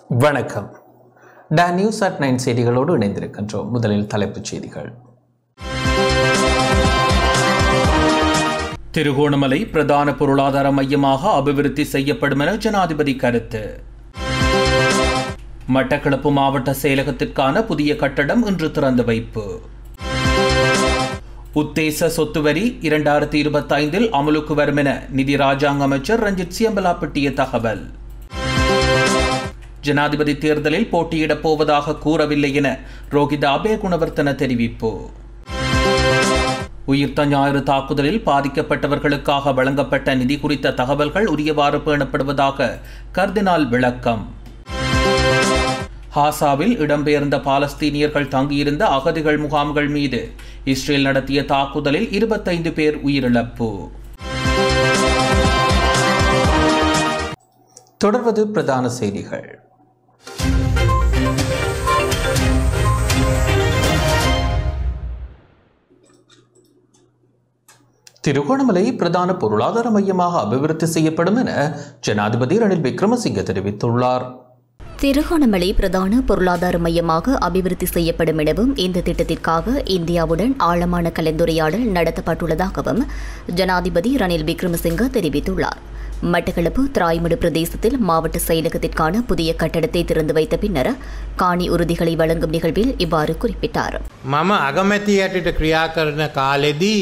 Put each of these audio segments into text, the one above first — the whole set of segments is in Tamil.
வணக்கம் டா நியூஸ் அட் நைன் செய்திகளோடு இணைந்திருக்கின்றோம் முதலில் தலைப்புச் செய்திகள் திருகோணமலை பிரதான பொருளாதார மையமாக அபிவிருத்தி செய்யப்படும் என ஜனாதிபதி கருத்து மட்டக்களப்பு மாவட்ட செயலகத்திற்கான புதிய கட்டடம் இன்று திறந்து வைப்பு உத்தேச சொத்து வரி இரண்டாயிரத்தி இருபத்தி ஐந்தில் அமலுக்கு வரும் என நிதி ராஜாங்க அமைச்சர் ரஞ்சித் சியம்பலாப்பட்டிய தகவல் ஜனாதிபதி தேர்தலில் போட்டியிடப் போவதாக கூறவில்லை என ரோஹித அபய குணவர்த்தன தெரிவிப்பு உயிர்த்த ஞாயிறு தாக்குதலில் பாதிக்கப்பட்டவர்களுக்காக வழங்கப்பட்ட நிதி குறித்த தகவல்கள் உரியவாறு பேணப்படுவதாக கர்தினால் விளக்கம் ஹாசாவில் இடம்பெயர்ந்த பாலஸ்தீனியர்கள் தங்கியிருந்த அகதிகள் முகாம்கள் மீது இஸ்ரேல் நடத்திய தாக்குதலில் இருபத்தைந்து பேர் உயிரிழப்பு தொடர்வது பிரதான செய்திகள் திருகோணமலை பிரதான பொருளாதார மையமாக அபிவிருத்தி செய்யப்படும் என ஜனாதிபதி ரணில் விக்ரமசிங்க தெரிவித்துள்ளார் திருகோணமலை பிரதான பொருளாதார மையமாக அபிவிருத்தி செய்யப்படும் எனவும் இந்த திட்டத்திற்காக இந்தியாவுடன் ஆழமான கலந்துரையாடல் நடத்தப்பட்டுள்ளதாகவும் ஜனாதிபதி ரணில் விக்ரமசிங்க தெரிவித்துள்ளார் மட்டக்களப்பு திராய்மடு பிரதேசத்தில் மாவட்ட செயலகத்திற்கான புதிய கட்டடத்தை திறந்து வைத்த பின்னர் காணி உறுதிகளை வழங்கும் நிகழ்வில் இவ்வாறு குறிப்பிட்டார் මම අගමැති යටට ක්‍රියා කරන කාලෙදී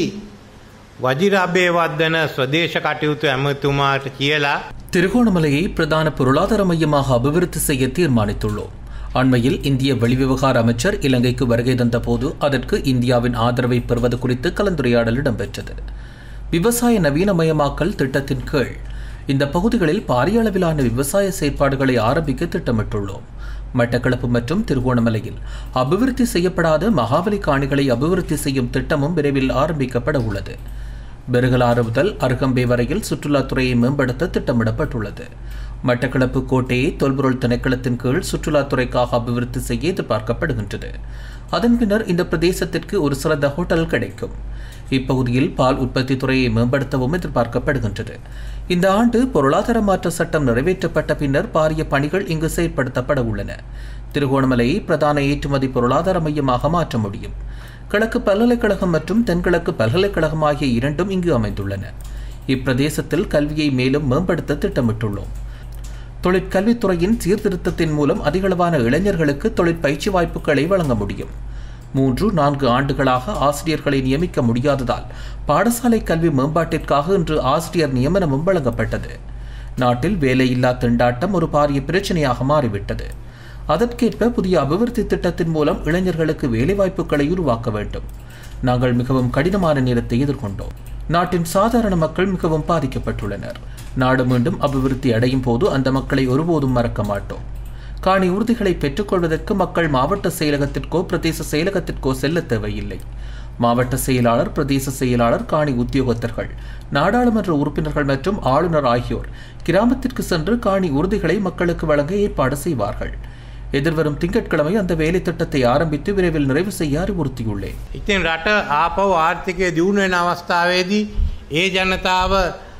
වජිරාභ්‍යවර්ධන ස්වදේශ කටයුතු ඇමතුමාට කියලා திருகோணமலையை பிரதான பொருளாதார மையமாக அபிவிருத்தி செய்ய தீர்மானித்துள்ளோம் அண்மையில் இந்திய வெளிவிவகார அமைச்சர் இலங்கைக்கு வருகை தந்தபோது அதற்கு இந்தியாவின் ஆதரவை பெறுவது குறித்து கலந்துரையாடல் இடம்பெற்றது விவசாய நவீனமயமாக்கல் திட்டத்தின் கீழ் இந்த பகுதிகளில் பாரிய அளவிலான விவசாய செயற்பாடுகளை ஆரம்பிக்க திட்டமிட்டுள்ளோம் மட்டக்களப்பு மற்றும் திருகோணமலையில் அபிவிருத்தி செய்யப்படாத மகாவலி காணிகளை அபிவிருத்தி செய்யும் திட்டமும் விரைவில் ஆரம்பிக்கப்பட உள்ளது பெருகலாறு முதல் அருகம்பே வரையில் சுற்றுலாத்துறையை மேம்படுத்த திட்டமிடப்பட்டுள்ளது மட்டக்களப்பு கோட்டையை தொல்பொருள் திணைக்களத்தின் கீழ் சுற்றுலாத்துறைக்காக அபிவிருத்தி செய்ய எதிர்பார்க்கப்படுகின்றது அதன் பின்னர் இந்த பிரதேசத்திற்கு ஒரு சிறந்த ஹோட்டல் கிடைக்கும் இப்பகுதியில் பால் உற்பத்தி துறையை மேம்படுத்தவும் எதிர்பார்க்கப்படுகின்றது இந்த ஆண்டு பொருளாதார மாற்ற சட்டம் நிறைவேற்றப்பட்ட பின்னர் பாரிய பணிகள் இங்கு செயற்படுத்தப்பட உள்ளன திருகோணமலையை பிரதான ஏற்றுமதி பொருளாதார மையமாக மாற்ற முடியும் கிழக்கு பல்கலைக்கழகம் மற்றும் தென்கிழக்கு பல்கலைக்கழகம் ஆகிய இரண்டும் இங்கு அமைந்துள்ளன இப்பிரதேசத்தில் கல்வியை மேலும் மேம்படுத்த திட்டமிட்டுள்ளோம் தொழிற்கல்வித்துறையின் சீர்திருத்தத்தின் மூலம் அதிகளவான இளைஞர்களுக்கு தொழிற்பயிற்சி வாய்ப்புகளை வழங்க முடியும் மூன்று நான்கு ஆண்டுகளாக ஆசிரியர்களை நியமிக்க முடியாததால் பாடசாலை கல்வி மேம்பாட்டிற்காக இன்று ஆசிரியர் நியமனமும் வழங்கப்பட்டது நாட்டில் வேலையில்லா திண்டாட்டம் ஒரு பாரிய பிரச்சனையாக மாறிவிட்டது அதற்கேற்ப புதிய அபிவிருத்தி திட்டத்தின் மூலம் இளைஞர்களுக்கு வேலைவாய்ப்புகளை உருவாக்க வேண்டும் நாங்கள் மிகவும் கடினமான நேரத்தை எதிர்கொண்டோம் நாட்டின் சாதாரண மக்கள் மிகவும் பாதிக்கப்பட்டுள்ளனர் நாடு மீண்டும் அபிவிருத்தி அடையும் போது அந்த மக்களை ஒருபோதும் மறக்க மாட்டோம் காணி உறுதிகளை பெற்றுக்கொள்வதற்கு மக்கள் மாவட்ட செயலகத்திற்கோ பிரதேச செயலகத்திற்கோ செல்ல தேவையில்லை மாவட்ட செயலாளர் பிரதேச செயலாளர் காணி உத்தியோகத்தர்கள் நாடாளுமன்ற உறுப்பினர்கள் மற்றும் ஆளுநர் ஆகியோர் கிராமத்திற்கு சென்று காணி உறுதிகளை மக்களுக்கு வழங்க ஏற்பாடு செய்வார்கள் எதிர்வரும் திங்கட்கிழமை அந்த வேலை திட்டத்தை ஆரம்பித்து விரைவில் நிறைவு செய்ய அறிவுறுத்தியுள்ளேன் ඉතින් රට ආපව් ආර්ථිකය දියුණුවෙන අවස්ථාවේදී ඒ ජනතාව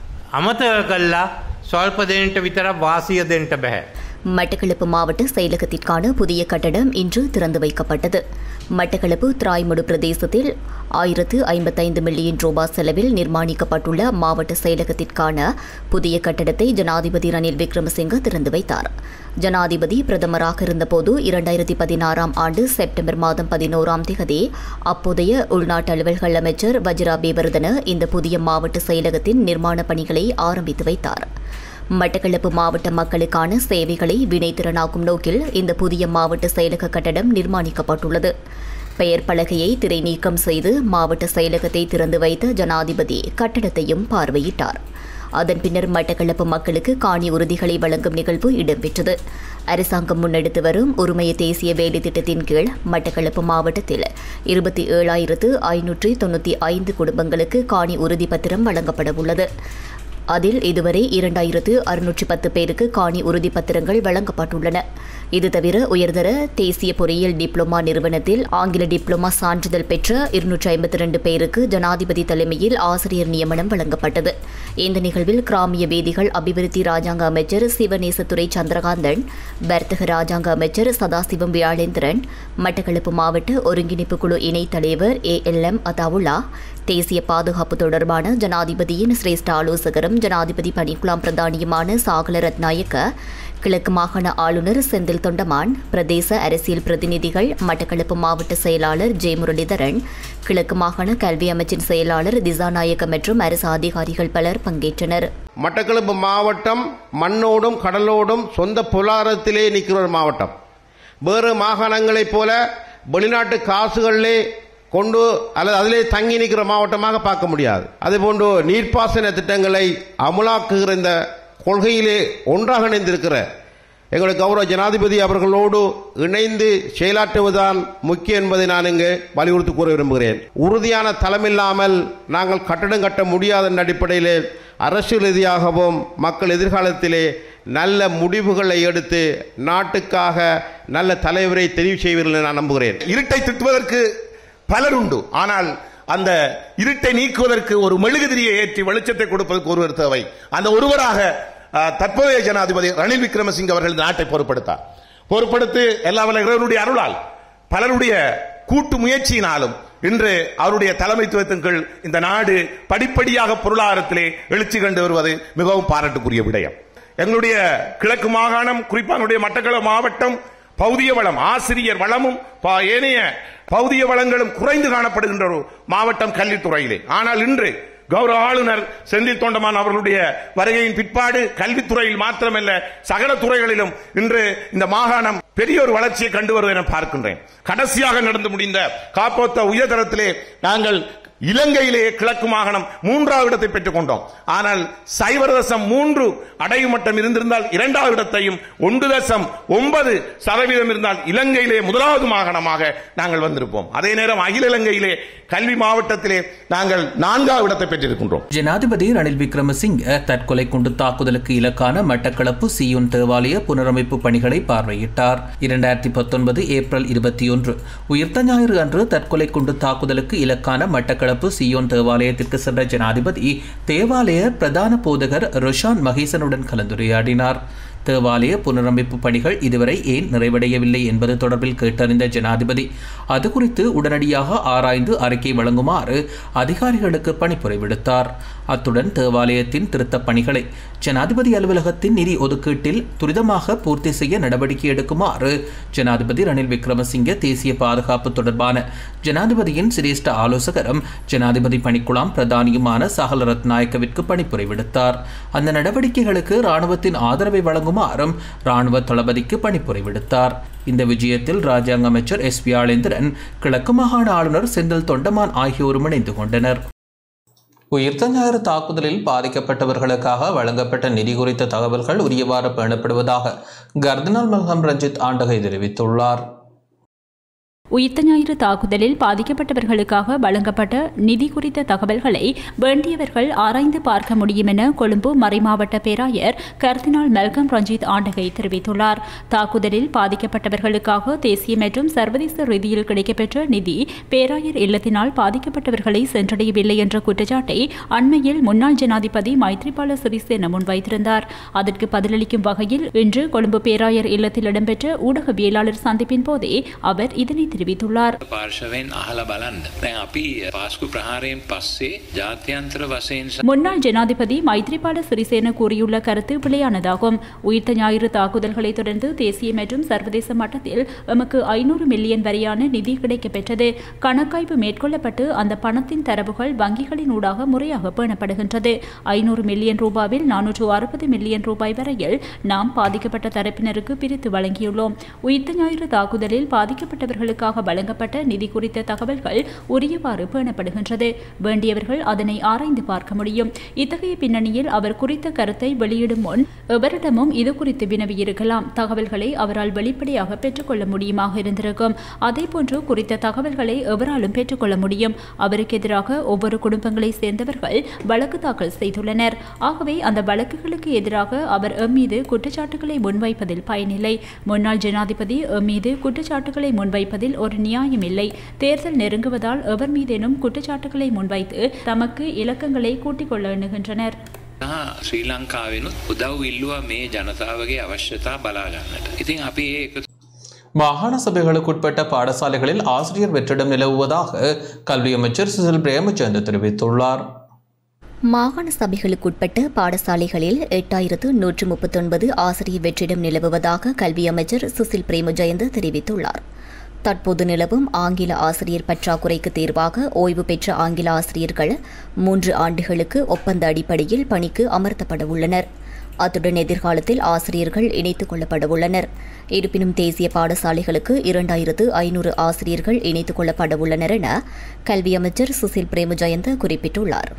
අමතක කල්ලා ස්වල්ප දෙනට විතරක් වාසිය දෙන්ට බැහැ. மட்டக்களப்பு மாவட்ட செயலகத்திற்கான புதிய கட்டடம் இன்று திறந்து வைக்கப்பட்டது மட்டக்களப்பு திராய்மடு பிரதேசத்தில் ஆயிரத்து ஐம்பத்தைந்து மில்லியன் ரூபாய் செலவில் நிர்மாணிக்கப்பட்டுள்ள மாவட்ட செயலகத்திற்கான புதிய கட்டடத்தை ஜனாதிபதி ரணில் விக்ரமசிங்க திறந்து வைத்தார் ஜனாதிபதி பிரதமராக இருந்தபோது இரண்டாயிரத்தி பதினாறாம் ஆண்டு செப்டம்பர் மாதம் பதினோராம் தேதி அப்போதைய உள்நாட்டு அலுவல்கள் அமைச்சர் வஜ்ரா பேவர்தன இந்த புதிய மாவட்ட செயலகத்தின் நிர்மாண பணிகளை ஆரம்பித்து வைத்தார் மட்டக்களப்பு மாவட்ட மக்களுக்கான சேவைகளை வினைத்திறனாக்கும் நோக்கில் இந்த புதிய மாவட்ட செயலக கட்டடம் நிர்மாணிக்கப்பட்டுள்ளது பெயர் பலகையை திரை நீக்கம் செய்து மாவட்ட செயலகத்தை திறந்து வைத்த ஜனாதிபதி கட்டடத்தையும் பார்வையிட்டார் அதன் பின்னர் மட்டக்களப்பு மக்களுக்கு காணி உறுதிகளை வழங்கும் நிகழ்வு இடம்பெற்றது அரசாங்கம் முன்னெடுத்து வரும் ஒருமைய தேசிய வேலை திட்டத்தின் கீழ் மட்டக்களப்பு மாவட்டத்தில் இருபத்தி ஏழாயிரத்து ஐநூற்றி தொண்ணூற்றி ஐந்து குடும்பங்களுக்கு காணி உறுதி பத்திரம் வழங்கப்பட உள்ளது அதில் இதுவரை இரண்டாயிரத்து அறுநூற்றி பத்து பேருக்கு காணி உறுதிப்பத்திரங்கள் வழங்கப்பட்டுள்ளன இது தவிர உயர்தர தேசிய பொறியியல் டிப்ளோமா நிறுவனத்தில் ஆங்கில டிப்ளோமா சான்றிதழ் பெற்ற இருநூற்றி ஐம்பத்தி ரெண்டு பேருக்கு ஜனாதிபதி தலைமையில் ஆசிரியர் நியமனம் வழங்கப்பட்டது இந்த நிகழ்வில் கிராமிய வீதிகள் அபிவிருத்தி ராஜாங்க அமைச்சர் சிவநேசத்துறை சந்திரகாந்தன் வர்த்தக ராஜாங்க அமைச்சர் சதாசிவம் வியாழேந்திரன் மட்டக்களப்பு மாவட்ட ஒருங்கிணைப்பு குழு இணைத் தலைவர் ஏ எல் எம் அதாவுல்லா தேசிய பாதுகாப்பு தொடர்பான ஜனாதிபதியின் சிரேஷ்ட ஆலோசகரும் ஜனாதிபதி பணிக்குழாம் பிரதானியுமான சாகல ரத்நாயக்க கிழக்கு மாகாண ஆளுநர் செந்தில் தொண்டமான் பிரதேச அரசியல் பிரதிநிதிகள் மட்டக்களப்பு மாவட்ட செயலாளர் ஜெய முரளிதரன் கிழக்கு மாகாண கல்வி அமைச்சின் செயலாளர் திசாநாயக்க மற்றும் அரசு அதிகாரிகள் பலர் பங்கேற்றனர் மட்டக்களப்பு மாவட்டம் மண்ணோடும் கடலோடும் சொந்த பொருளாதாரத்திலே நிற்கிற ஒரு மாவட்டம் வேறு மாகாணங்களைப் போல வெளிநாட்டு காசுகளிலே கொண்டு அல்லது அதிலே தங்கி நிற்கிற மாவட்டமாக பார்க்க முடியாது அதேபோன்று நீர்ப்பாசன திட்டங்களை அமுலாக்குகிற இந்த கொள்கையிலே ஒன்றாக இணைந்திருக்கிற எங்களுடைய கௌரவ ஜனாதிபதி அவர்களோடு இணைந்து செயலாற்றுவதுதான் முக்கியம் என்பதை நான் இங்கு வலியுறுத்தி கூற விரும்புகிறேன் உறுதியான தளமில்லாமல் நாங்கள் கட்டடம் கட்ட முடியாத என்ற அடிப்படையிலே அரசியல் ரீதியாகவும் மக்கள் எதிர்காலத்திலே நல்ல முடிவுகளை எடுத்து நாட்டுக்காக நல்ல தலைவரை தெரிவு செய்வீர்கள் என நான் நம்புகிறேன் இருட்டை திட்டுவதற்கு பலர் உண்டு ஆனால் அந்த இருட்டை நீக்குவதற்கு ஒரு மெழுகுதிரியை ஏற்றி வெளிச்சத்தை கொடுப்பதற்கு ஒருவர் தேவை அந்த ஒருவராக அஹ், தற்போதைய ஜனாதிபதி ரணில் விக்ரமசிங்க அவர்கள் இந்த நாட்டை பொறுப்படுத்தார் பொறுப்படுத்தி எல்லா வல்ல இறைவனுடைய அருளால் பலருடைய கூட்டு முயற்சியினாலும் இன்று அவருடைய தலைமைத்துவத்தின் கீழ் இந்த நாடு படிப்படியாக பொருளாதாரத்திலே எழுச்சி கண்டு வருவது மிகவும் பாராட்டுக்குரிய விடயம் எங்களுடைய கிழக்கு மாகாணம் குறிப்பாக எங்களுடைய மட்டக்களப்பு மாவட்டம் பௌதிய வளம் ஆசிரியர் வளமும் பா- ஏனைய பௌதிய வளங்களும் குறைந்து காணப்படுகின்ற ஒரு மாவட்டம் கல்வித்துறையிலே ஆனால் இன்று கௌரவ ஆளுநர் செந்தில் தொண்டமான் அவர்களுடைய வருகையின் பிற்பாடு கல்வித்துறையில் மாத்திரமல்ல சகல துறைகளிலும் இன்று இந்த மாகாணம் பெரிய ஒரு வளர்ச்சியை கண்டு வருவதை நான் பார்க்கின்றேன் கடைசியாக நடந்து முடிந்த காப்போத்த உயர்தரத்திலே நாங்கள் இலங்கையிலேயே கிழக்கு மாகாணம் மூன்றாவது இடத்தை பெற்றுக் கொண்டோம் ஆனால் சைவர் தசம் மூன்று அடைவு மட்டம் இருந்திருந்தால் இரண்டாவது இடத்தையும் ஒன்று தசம் ஒன்பது சதவீதம் இருந்தால் இலங்கையிலே முதலாவது மாகாணமாக நாங்கள் வந்திருப்போம் அதே நேரம் அகில இலங்கையிலே கல்வி மாவட்டத்திலே நாங்கள் நான்காவது இடத்தை பெற்றிருக்கின்றோம் ஜனாதிபதி ரணில் விக்ரமசிங்க தற்கொலை குண்டு தாக்குதலுக்கு இலக்கான மட்டக்களப்பு சியூன் தேவாலய புனரமைப்பு பணிகளை பார்வையிட்டார் இரண்டாயிரத்தி பத்தொன்பது ஏப்ரல் இருபத்தி ஒன்று உயிர்த்த ஞாயிறு அன்று தற்கொலை குண்டு தாக்குதலுக்கு இலக்கான மட்டக்களப்பு சியோன் தேவாலயத்திற்கு சென்ற ஜனாதிபதி தேவாலய பிரதான போதகர் ரொஷான் மகேசனுடன் கலந்துரையாடினார் தேவாலய புனரமைப்பு பணிகள் இதுவரை ஏன் நிறைவடையவில்லை என்பது தொடர்பில் கேட்டறிந்த ஜனாதிபதி அது குறித்து உடனடியாக ஆராய்ந்து அறிக்கை வழங்குமாறு அதிகாரிகளுக்கு பணிப்புரை விடுத்தார் அத்துடன் தேவாலயத்தின் திருத்தப் பணிகளை ஜனாதிபதி அலுவலகத்தின் நிதி ஒதுக்கீட்டில் துரிதமாக பூர்த்தி செய்ய நடவடிக்கை எடுக்குமாறு ஜனாதிபதி ரணில் விக்ரமசிங்கே தேசிய பாதுகாப்பு தொடர்பான ஜனாதிபதியின் சிரேஷ்ட ஆலோசகரும் ஜனாதிபதி பணிக்குழாம் பிரதானியுமான சகல ரத்நாயக்கவிற்கு பணிப்புரை விடுத்தார் அந்த நடவடிக்கைகளுக்கு ராணுவத்தின் ஆதரவை வழங்குமாறும் ராணுவ தளபதிக்கு பணிப்புரை விடுத்தார் இந்த விஜயத்தில் ராஜாங்க அமைச்சர் எஸ் வியாளேந்திரன் கிழக்கு மாகாண ஆளுநர் செந்தில் தொண்டமான் ஆகியோரும் இணைந்து கொண்டனர் உயிர்த்த ஞாயிறு தாக்குதலில் பாதிக்கப்பட்டவர்களுக்காக வழங்கப்பட்ட நிதி குறித்த தகவல்கள் உரியவாறு பேணப்படுவதாக கர்தினால் மல்ஹம் ரஞ்சித் ஆண்டகை தெரிவித்துள்ளார் உயிர்த்த ஞாயிறு தாக்குதலில் பாதிக்கப்பட்டவர்களுக்காக வழங்கப்பட்ட நிதி குறித்த தகவல்களை வேண்டியவர்கள் ஆராய்ந்து பார்க்க முடியும் என கொழும்பு மறைமாவட்ட பேராயர் கர்தினால் மெல்கம் ரஞ்சித் ஆண்டகை தெரிவித்துள்ளார் தாக்குதலில் பாதிக்கப்பட்டவர்களுக்காக தேசிய மற்றும் சர்வதேச ரீதியில் கிடைக்கப்பெற்ற நிதி பேராயர் இல்லத்தினால் பாதிக்கப்பட்டவர்களை சென்றடையவில்லை என்ற குற்றச்சாட்டை அண்மையில் முன்னாள் ஜனாதிபதி மைத்ரிபால சிறிசேன முன்வைத்திருந்தார் அதற்கு பதிலளிக்கும் வகையில் இன்று கொழும்பு பேராயர் இல்லத்தில் இடம்பெற்ற ஊடகவியலாளர் சந்திப்பின் போதே அவர் இதனை தெரிவித்துள்ளார் පාර්ශවෙන් අහල බලන්න. දැන් අපි පාස්කු ප්‍රහාරයෙන් පස්සේ ජාත්‍යන්තර වසයෙන් முன்னாள் ஜனாதிபதி மைத்ரிபால சிறிசேன கூறியுள்ள கருத்து பிழையானதாகும் உயிர்த்த ஞாயிறு தாக்குதல்களை தொடர்ந்து தேசிய மற்றும் சர்வதேச மட்டத்தில் எமக்கு ஐநூறு மில்லியன் வரையான நிதி கிடைக்கப்பெற்றது கணக்காய்வு மேற்கொள்ளப்பட்டு அந்த பணத்தின் தரவுகள் வங்கிகளின் ஊடாக முறையாக பேணப்படுகின்றது ஐநூறு மில்லியன் ரூபாவில் நானூற்று அறுபது மில்லியன் ரூபாய் வரையில் நாம் பாதிக்கப்பட்ட தரப்பினருக்கு பிரித்து வழங்கியுள்ளோம் உயிர்த்த ஞாயிறு தாக்குதலில் பாதிக்கப்பட்டவர்களுக்காக தாக்குதலுக்காக வழங்கப்பட்ட நிதி குறித்த தகவல்கள் உரியவாறு பேணப்படுகின்றது வேண்டியவர்கள் அதனை ஆராய்ந்து பார்க்க முடியும் இத்தகைய பின்னணியில் அவர் குறித்த கருத்தை வெளியிடும் முன் எவரிடமும் இது குறித்து வினவியிருக்கலாம் தகவல்களை அவரால் வெளிப்படையாக பெற்றுக்கொள்ள முடியுமாக இருந்திருக்கும் அதேபோன்று குறித்த தகவல்களை எவராலும் பெற்றுக்கொள்ள முடியும் அவருக்கு எதிராக ஒவ்வொரு குடும்பங்களை சேர்ந்தவர்கள் வழக்கு தாக்கல் செய்துள்ளனர் ஆகவே அந்த வழக்குகளுக்கு எதிராக அவர் எம் மீது குற்றச்சாட்டுகளை முன்வைப்பதில் பயனில்லை முன்னாள் ஜனாதிபதி எம் மீது குற்றச்சாட்டுகளை முன்வைப்பதில் ஒரு நியாயம் இல்லை தேர்தல் நெருங்குவதால் எவர் மீதேனும் குற்றச்சாட்டுகளை முன்வைத்து தமக்கு இலக்கங்களை கூட்டிக் கொள்ள எண்ணுகின்றனர் හා ශ්‍රී ලංකාවෙනුත් උදව් ඉල්ලුව මේ ජනතාවගේ අවශ්‍යතා බලාගන්නට. ඉතින් අපි ඒ එකතු மாகாண சபைகளுக்குட்பட்ட பாடசாலைகளில் ஆசிரியர் வெற்றிடம் நிலவுவதாக கல்வி அமைச்சர் சுசில் பிரேமச்சந்திர தெரிவித்துள்ளார் மாகாண சபைகளுக்குட்பட்ட பாடசாலைகளில் எட்டாயிரத்து நூற்று முப்பத்தொன்பது ஆசிரியர் வெற்றிடம் நிலவுவதாக கல்வி அமைச்சர் சுசில் பிரேமஜயந்த தெரிவித்துள்ளார் தற்போது நிலவும் ஆங்கில ஆசிரியர் பற்றாக்குறைக்கு தீர்வாக ஓய்வு பெற்ற ஆங்கில ஆசிரியர்கள் மூன்று ஆண்டுகளுக்கு ஒப்பந்த அடிப்படையில் பணிக்கு அமர்த்தப்பட உள்ளனர் அத்துடன் எதிர்காலத்தில் ஆசிரியர்கள் இணைத்துக் கொள்ளப்பட உள்ளனர் இருப்பினும் தேசிய பாடசாலைகளுக்கு இரண்டாயிரத்து ஐநூறு ஆசிரியர்கள் இணைத்துக் கொள்ளப்பட உள்ளனர் என கல்வி அமைச்சர் சுசில் பிரேமஜயந்த குறிப்பிட்டுள்ளார்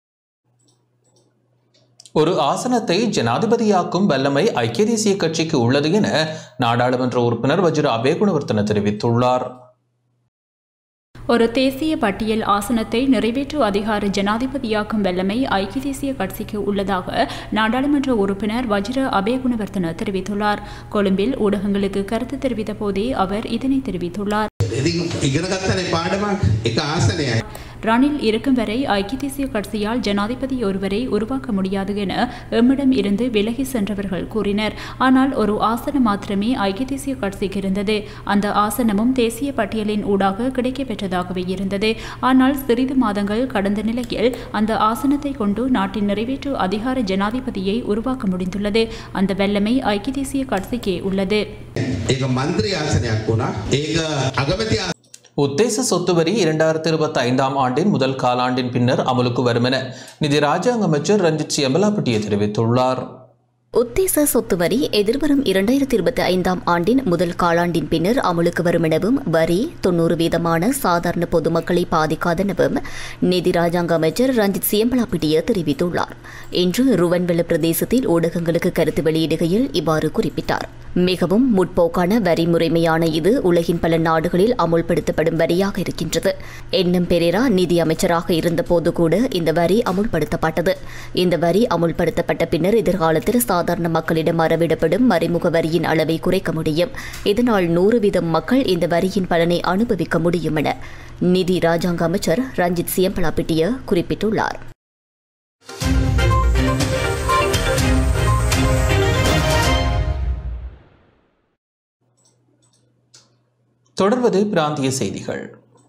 ஒரு ஆசனத்தை ஜனாதிபதியாக்கும் வல்லமை ஐக்கிய தேசிய கட்சிக்கு உள்ளது என நாடாளுமன்ற உறுப்பினர் வஜ்ர அபேகுணவர்த்தன தெரிவித்துள்ளார் ஒரு தேசிய பட்டியல் ஆசனத்தை நிறைவேற்று அதிகார ஜனாதிபதியாக்கும் வல்லமை ஐக்கிய தேசிய கட்சிக்கு உள்ளதாக நாடாளுமன்ற உறுப்பினர் வஜ்ர அபேகுணவர்த்தன தெரிவித்துள்ளார் கொழும்பில் ஊடகங்களுக்கு கருத்து தெரிவித்த போதே அவர் இதனை தெரிவித்துள்ளார் ඉතින් ඉගෙන ගත්තනේ පාඩමක් එක ආසනයයි. ரணில் இருக்கும் வரை ஐக்கிய தேசிய கட்சியால் ஜனாதிபதி ஒருவரை உருவாக்க முடியாது என எம்மிடம் இருந்து விலகி சென்றவர்கள் கூறினர் ஆனால் ஒரு ஆசனம் மாத்திரமே ஐக்கிய தேசிய கட்சிக்கு இருந்தது அந்த ஆசனமும் தேசிய பட்டியலின் ஊடாக கிடைக்கப்பெற்றதாகவே இருந்தது ஆனால் சிறிது மாதங்கள் கடந்த நிலையில் அந்த ஆசனத்தை கொண்டு நாட்டின் நிறைவேற்று அதிகார ஜனாதிபதியை உருவாக்க முடிந்துள்ளது அந்த வல்லமை ஐக்கிய தேசிய கட்சிக்கே உள்ளது ඒක මන්ත්‍රී ආසනයක් වුණා. ඒක අගමැති ආ- உத்தேச சொத்து வரி இரண்டாயிரத்தி இருபத்தி ஐந்தாம் ஆண்டின் முதல் காலாண்டின் பின்னர் அமலுக்கு வரும் என நிதி ராஜாங்க அமைச்சர் ரஞ்சித் சியம்பலாப்பட்டிய தெரிவித்துள்ளார் உத்தேச சொத்து வரி எதிர்வரும் இரண்டாயிரத்தி இருபத்தி ஐந்தாம் ஆண்டின் முதல் காலாண்டின் பின்னர் அமலுக்கு வரும் எனவும் வரி தொன்னூறு வீதமான சாதாரண பொதுமக்களை பாதிக்காதெனவும் நிதி ராஜாங்க அமைச்சர் ரஞ்சித் சியம்பலாப்பிட்டிய தெரிவித்துள்ளார் இன்று ருவன்வெள பிரதேசத்தில் ஊடகங்களுக்கு கருத்து வெளியிடுகையில் இவ்வாறு குறிப்பிட்டார் மிகவும் முற்போக்கான வரி முறைமையான இது உலகின் பல நாடுகளில் அமுல்படுத்தப்படும் வரியாக இருக்கின்றது என்னும் பெரேரா நிதி அமைச்சராக இருந்தபோது கூட இந்த வரி அமுல்படுத்தப்பட்டது இந்த வரி அமுல்படுத்தப்பட்ட பின்னர் எதிர்காலத்தில் சாதாரண மக்களிடம் அறவிடப்படும் மறைமுக வரியின் அளவை குறைக்க முடியும் இதனால் நூறு வீதம் மக்கள் இந்த வரியின் பலனை அனுபவிக்க முடியும் என நிதி ராஜாங்க அமைச்சர் ரஞ்சித் சியம்பலாப்பிட்டிய குறிப்பிட்டுள்ளார் தொடர்வது பிராந்திய செய்திகள்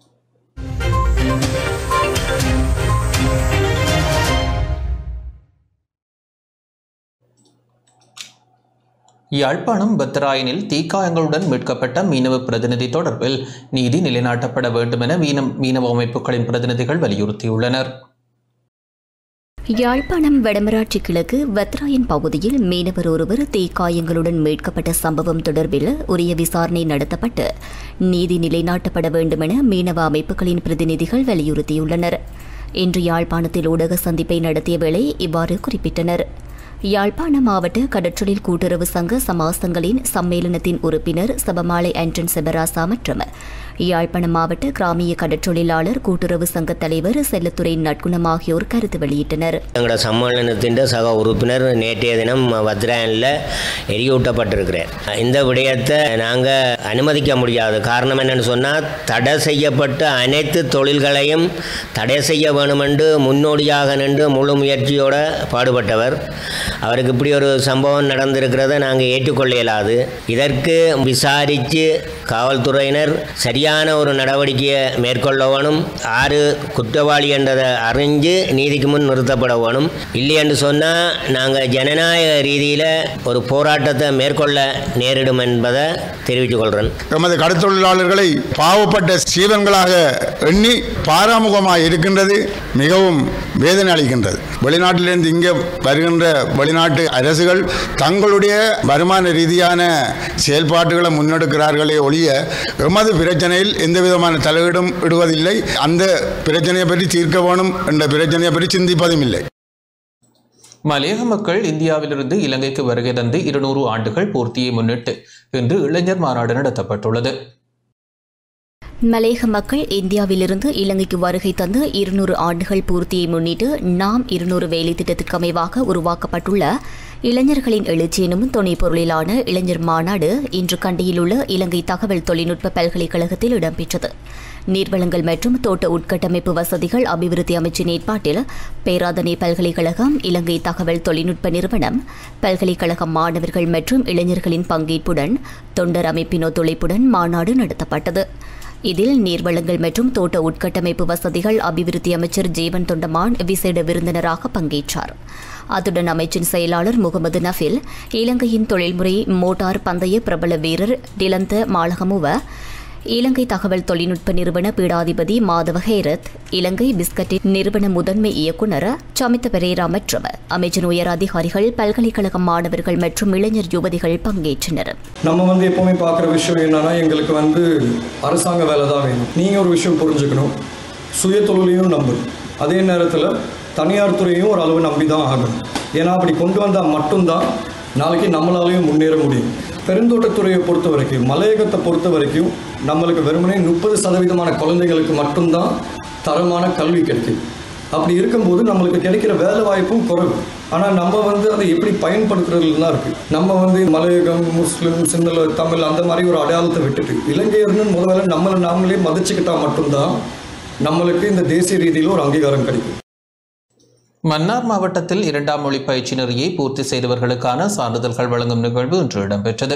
யாழ்ப்பாணம் பத்ராயனில் தீக்காயங்களுடன் மீட்கப்பட்ட மீனவ பிரதிநிதி தொடர்பில் நீதி நிலைநாட்டப்பட வேண்டும் என மீனம் மீனவ அமைப்புகளின் பிரதிநிதிகள் வலியுறுத்தியுள்ளனர் யாழ்ப்பாணம் வடமராட்சி கிழக்கு வத்ராயன் பகுதியில் மீனவர் ஒருவர் தீக்காயங்களுடன் மீட்கப்பட்ட சம்பவம் தொடர்பில் உரிய விசாரணை நடத்தப்பட்டு நீதி நிலைநாட்டப்பட வேண்டும் என மீனவ அமைப்புகளின் பிரதிநிதிகள் வலியுறுத்தியுள்ளனர் இன்று யாழ்ப்பாணத்தில் ஊடக சந்திப்பை நடத்திய வேளை இவ்வாறு குறிப்பிட்டனர் யாழ்ப்பாண மாவட்ட கடற்றொழில் கூட்டுறவு சங்க சமாசங்களின் சம்மேளனத்தின் உறுப்பினர் சபமாலை ஆண்டன் செபராசா மற்றும் யாழ்ப்பாணம் மாவட்ட கிராமிய கடற்றொழிலாளர் கூட்டுறவு சங்க தலைவர் செல்லத்துறை நட்குணம் ஆகியோர் கருத்து வெளியிட்டனர் எங்களோட சம்மேளனத்தின் சக உறுப்பினர் நேற்றைய தினம் வத்ராயனில் எரியூட்டப்பட்டிருக்கிறேன் இந்த விடயத்தை நாங்கள் அனுமதிக்க முடியாது காரணம் என்னன்னு சொன்னால் தடை செய்யப்பட்ட அனைத்து தொழில்களையும் தடை செய்ய வேணுமென்று முன்னோடியாக நின்று முழு முயற்சியோட பாடுபட்டவர் அவருக்கு இப்படி ஒரு சம்பவம் நடந்திருக்கிறத நாங்கள் ஏற்றுக்கொள்ள இயலாது இதற்கு விசாரித்து காவல்துறையினர் சரியான ஒரு நடவடிக்கையை மேற்கொள்ள வேணும் ஆறு குற்றவாளி என்றதை அறிஞ்சு நீதிக்கு முன் நிறுத்தப்பட வேணும் இல்லை என்று சொன்னால் நாங்கள் ஜனநாயக ரீதியில் ஒரு போராட்டத்தை மேற்கொள்ள நேரிடும் என்பதை தெரிவித்துக் கொள்கிறேன் எமது கடற்தொழிலாளர்களை பாவப்பட்ட சீவன்களாக எண்ணி பாராமுகமாக இருக்கின்றது மிகவும் வேதனை அளிக்கின்றது வெளிநாட்டிலிருந்து இங்கே வருகின்ற வெளிநாட்டு அரசுகள் தங்களுடைய வருமான ரீதியான செயல்பாடுகளை முன்னெடுக்கிறார்களே ஒழிய எமது பிரச்சனை பிரச்சனையில் எந்த விதமான தலையீடும் இடுவதில்லை அந்த பிரச்சனையை பற்றி தீர்க்க வேணும் என்ற பிரச்சனையை பற்றி சிந்திப்பதும் இல்லை மலையக மக்கள் இந்தியாவிலிருந்து இலங்கைக்கு வருகை தந்து இருநூறு ஆண்டுகள் பூர்த்தியை முன்னிட்டு இன்று இளைஞர் மாநாடு நடத்தப்பட்டுள்ளது மலையக மக்கள் இந்தியாவிலிருந்து இலங்கைக்கு வருகை தந்து இருநூறு ஆண்டுகள் பூர்த்தியை முன்னிட்டு நாம் இருநூறு வேலை திட்டத்திற்கு அமைவாக உருவாக்கப்பட்டுள்ள இளைஞர்களின் எழுச்சி எனும் துணை பொருளிலான இளைஞர் மாநாடு இன்று கண்டியில் உள்ள இலங்கை தகவல் தொழில்நுட்ப பல்கலைக்கழகத்தில் இடம்பெற்றது நீர்வளங்கள் மற்றும் தோட்ட உட்கட்டமைப்பு வசதிகள் அபிவிருத்தி அமைச்சின் ஏற்பாட்டில் பேராதனை பல்கலைக்கழகம் இலங்கை தகவல் தொழில்நுட்ப நிறுவனம் பல்கலைக்கழக மாணவர்கள் மற்றும் இளைஞர்களின் பங்கேற்புடன் தொண்டர் அமைப்பின் ஒத்துழைப்புடன் மாநாடு நடத்தப்பட்டது இதில் நீர்வளங்கள் மற்றும் தோட்ட உட்கட்டமைப்பு வசதிகள் அபிவிருத்தி அமைச்சர் ஜீவன் தொண்டமான் விசேட விருந்தினராக பங்கேற்றார் அத்துடன் அமைச்சின் செயலாளர் முகமது நஃபில் இலங்கையின் தொழில்முறை மோட்டார் பந்தய பிரபல வீரர் டிலந்த மாலகமுவ இலங்கை தகவல் தொழில்நுட்ப நிறுவன பீடாதிபதி மாதவ ஹேரத் இலங்கை பிஸ்கட்டின் நிறுவன முதன்மை இயக்குநர் சமித்த பெரேரா மற்றும் அமைச்சின் உயர் அதிகாரிகள் பல்கலைக்கழக மாணவர்கள் மற்றும் இளைஞர் யுவதிகள் பங்கேற்றனர் நம்ம வந்து எப்போவுமே பார்க்குற விஷயம் என்னன்னா எங்களுக்கு வந்து அரசாங்க வேலை தான் வேணும் நீங்கள் ஒரு விஷயம் புரிஞ்சுக்கணும் சுய தொழிலையும் நம்பணும் அதே நேரத்தில் தனியார் துறையும் ஒரு அளவு நம்பி தான் ஆகணும் ஏன்னா அப்படி கொண்டு வந்தால் மட்டும்தான் நாளைக்கு நம்மளாலையும் முன்னேற முடியும் பெருந்தோட்டத்துறையை பொறுத்த வரைக்கும் மலையகத்தை பொறுத்த வரைக்கும் நம்மளுக்கு வெறுமனே முப்பது சதவீதமான குழந்தைகளுக்கு மட்டும்தான் தரமான கல்வி கிடைக்குது அப்படி இருக்கும்போது நம்மளுக்கு கிடைக்கிற வேலை வாய்ப்பும் குறைவு ஆனால் நம்ம வந்து அதை எப்படி பயன்படுத்துறதுல தான் இருக்குது நம்ம வந்து மலையகம் முஸ்லீம் சிங்கள தமிழ் அந்த மாதிரி ஒரு அடையாளத்தை விட்டுட்டு இலங்கையர்னு முதல்ல நம்மளை நாமளே மதிச்சுக்கிட்டா மட்டும்தான் நம்மளுக்கு இந்த தேசிய ரீதியில் ஒரு அங்கீகாரம் கிடைக்கும் மன்னார் மாவட்டத்தில் இரண்டாம் மொழி பயிற்சி நெறியை பூர்த்தி செய்தவர்களுக்கான சான்றிதழ்கள் வழங்கும் நிகழ்வு இன்று இடம்பெற்றது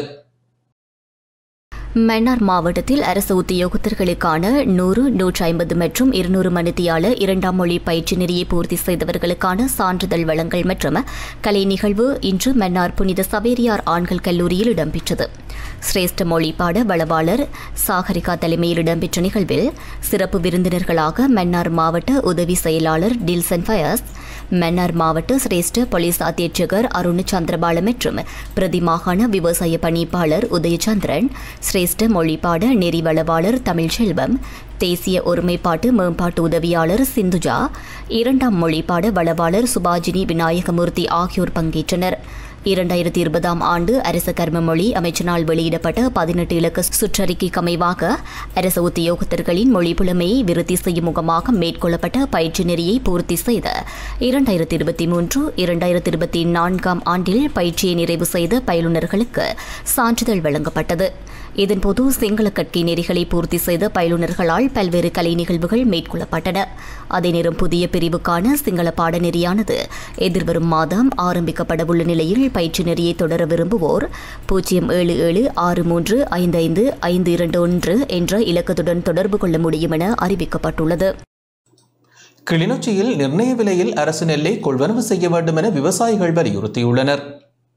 மன்னார் மாவட்டத்தில் அரசு உத்தியோகத்தர்களுக்கான நூறு நூற்றி ஐம்பது மற்றும் இருநூறு மணித்தியால இரண்டாம் மொழி பயிற்சி நெறியை பூர்த்தி செய்தவர்களுக்கான சான்றிதழ் வழங்கல் மற்றும் கலை நிகழ்வு இன்று மன்னார் புனித சவேரியார் ஆண்கள் கல்லூரியில் இடம்பெற்றது சிரேஷ்ட மொழிப்பாட வளவாளர் சாகரிகா தலைமையில் இடம்பெற்ற நிகழ்வில் சிறப்பு விருந்தினர்களாக மன்னார் மாவட்ட உதவி செயலாளர் டில்சன் ஃபயாஸ் மன்னார் மாவட்ட சிரேஷ்ட போலீஸ் அத்தியட்சகர் அருண் சந்திரபால மற்றும் பிரதி மாகாண விவசாய பணிப்பாளர் உதயச்சந்திரன் சிரேஷ்ட மொழிப்பாட நெறிவளவாளர் தமிழ்ச்செல்வம் தேசிய ஒருமைப்பாட்டு மேம்பாட்டு உதவியாளர் சிந்துஜா இரண்டாம் மொழிப்பாட வளவாளர் சுபாஜினி விநாயகமூர்த்தி ஆகியோர் பங்கேற்றனர் இரண்டாயிரத்தி இருபதாம் ஆண்டு அரச கர்ம மொழி அமைச்சினால் வெளியிடப்பட்ட பதினெட்டு இலக்க சுற்றறிக்கைக்கு அமைவாக அரசு உத்தியோகத்தர்களின் மொழி புலமையை விருத்தி செய்யும் முகமாக மேற்கொள்ளப்பட்ட பயிற்சி நெறியை பூர்த்தி செய்த இரண்டாயிரத்தி இருபத்தி மூன்று இரண்டாயிரத்தி இருபத்தி நான்காம் ஆண்டில் பயிற்சியை நிறைவு செய்த பயிலுநர்களுக்கு சான்றிதழ் வழங்கப்பட்டது இதன்போது சிங்கள கற்கை நெறிகளை பூர்த்தி செய்த பயிலுநர்களால் பல்வேறு கலை நிகழ்வுகள் மேற்கொள்ளப்பட்டன அதே நேரம் புதிய பிரிவுக்கான சிங்கள பாடநெறியானது எதிர்வரும் மாதம் ஆரம்பிக்கப்படவுள்ள நிலையில் பயிற்சி நெறியை தொடர விரும்புவோர் பூஜ்ஜியம் ஏழு ஏழு ஆறு மூன்று ஐந்து ஐந்து ஐந்து இரண்டு ஒன்று என்ற இலக்கத்துடன் தொடர்பு கொள்ள முடியும் என அறிவிக்கப்பட்டுள்ளது கிளிநொச்சியில் நிர்ணய விலையில் அரசு நெல்லை கொள்வனவு செய்ய வேண்டும் என விவசாயிகள் வலியுறுத்தியுள்ளனர்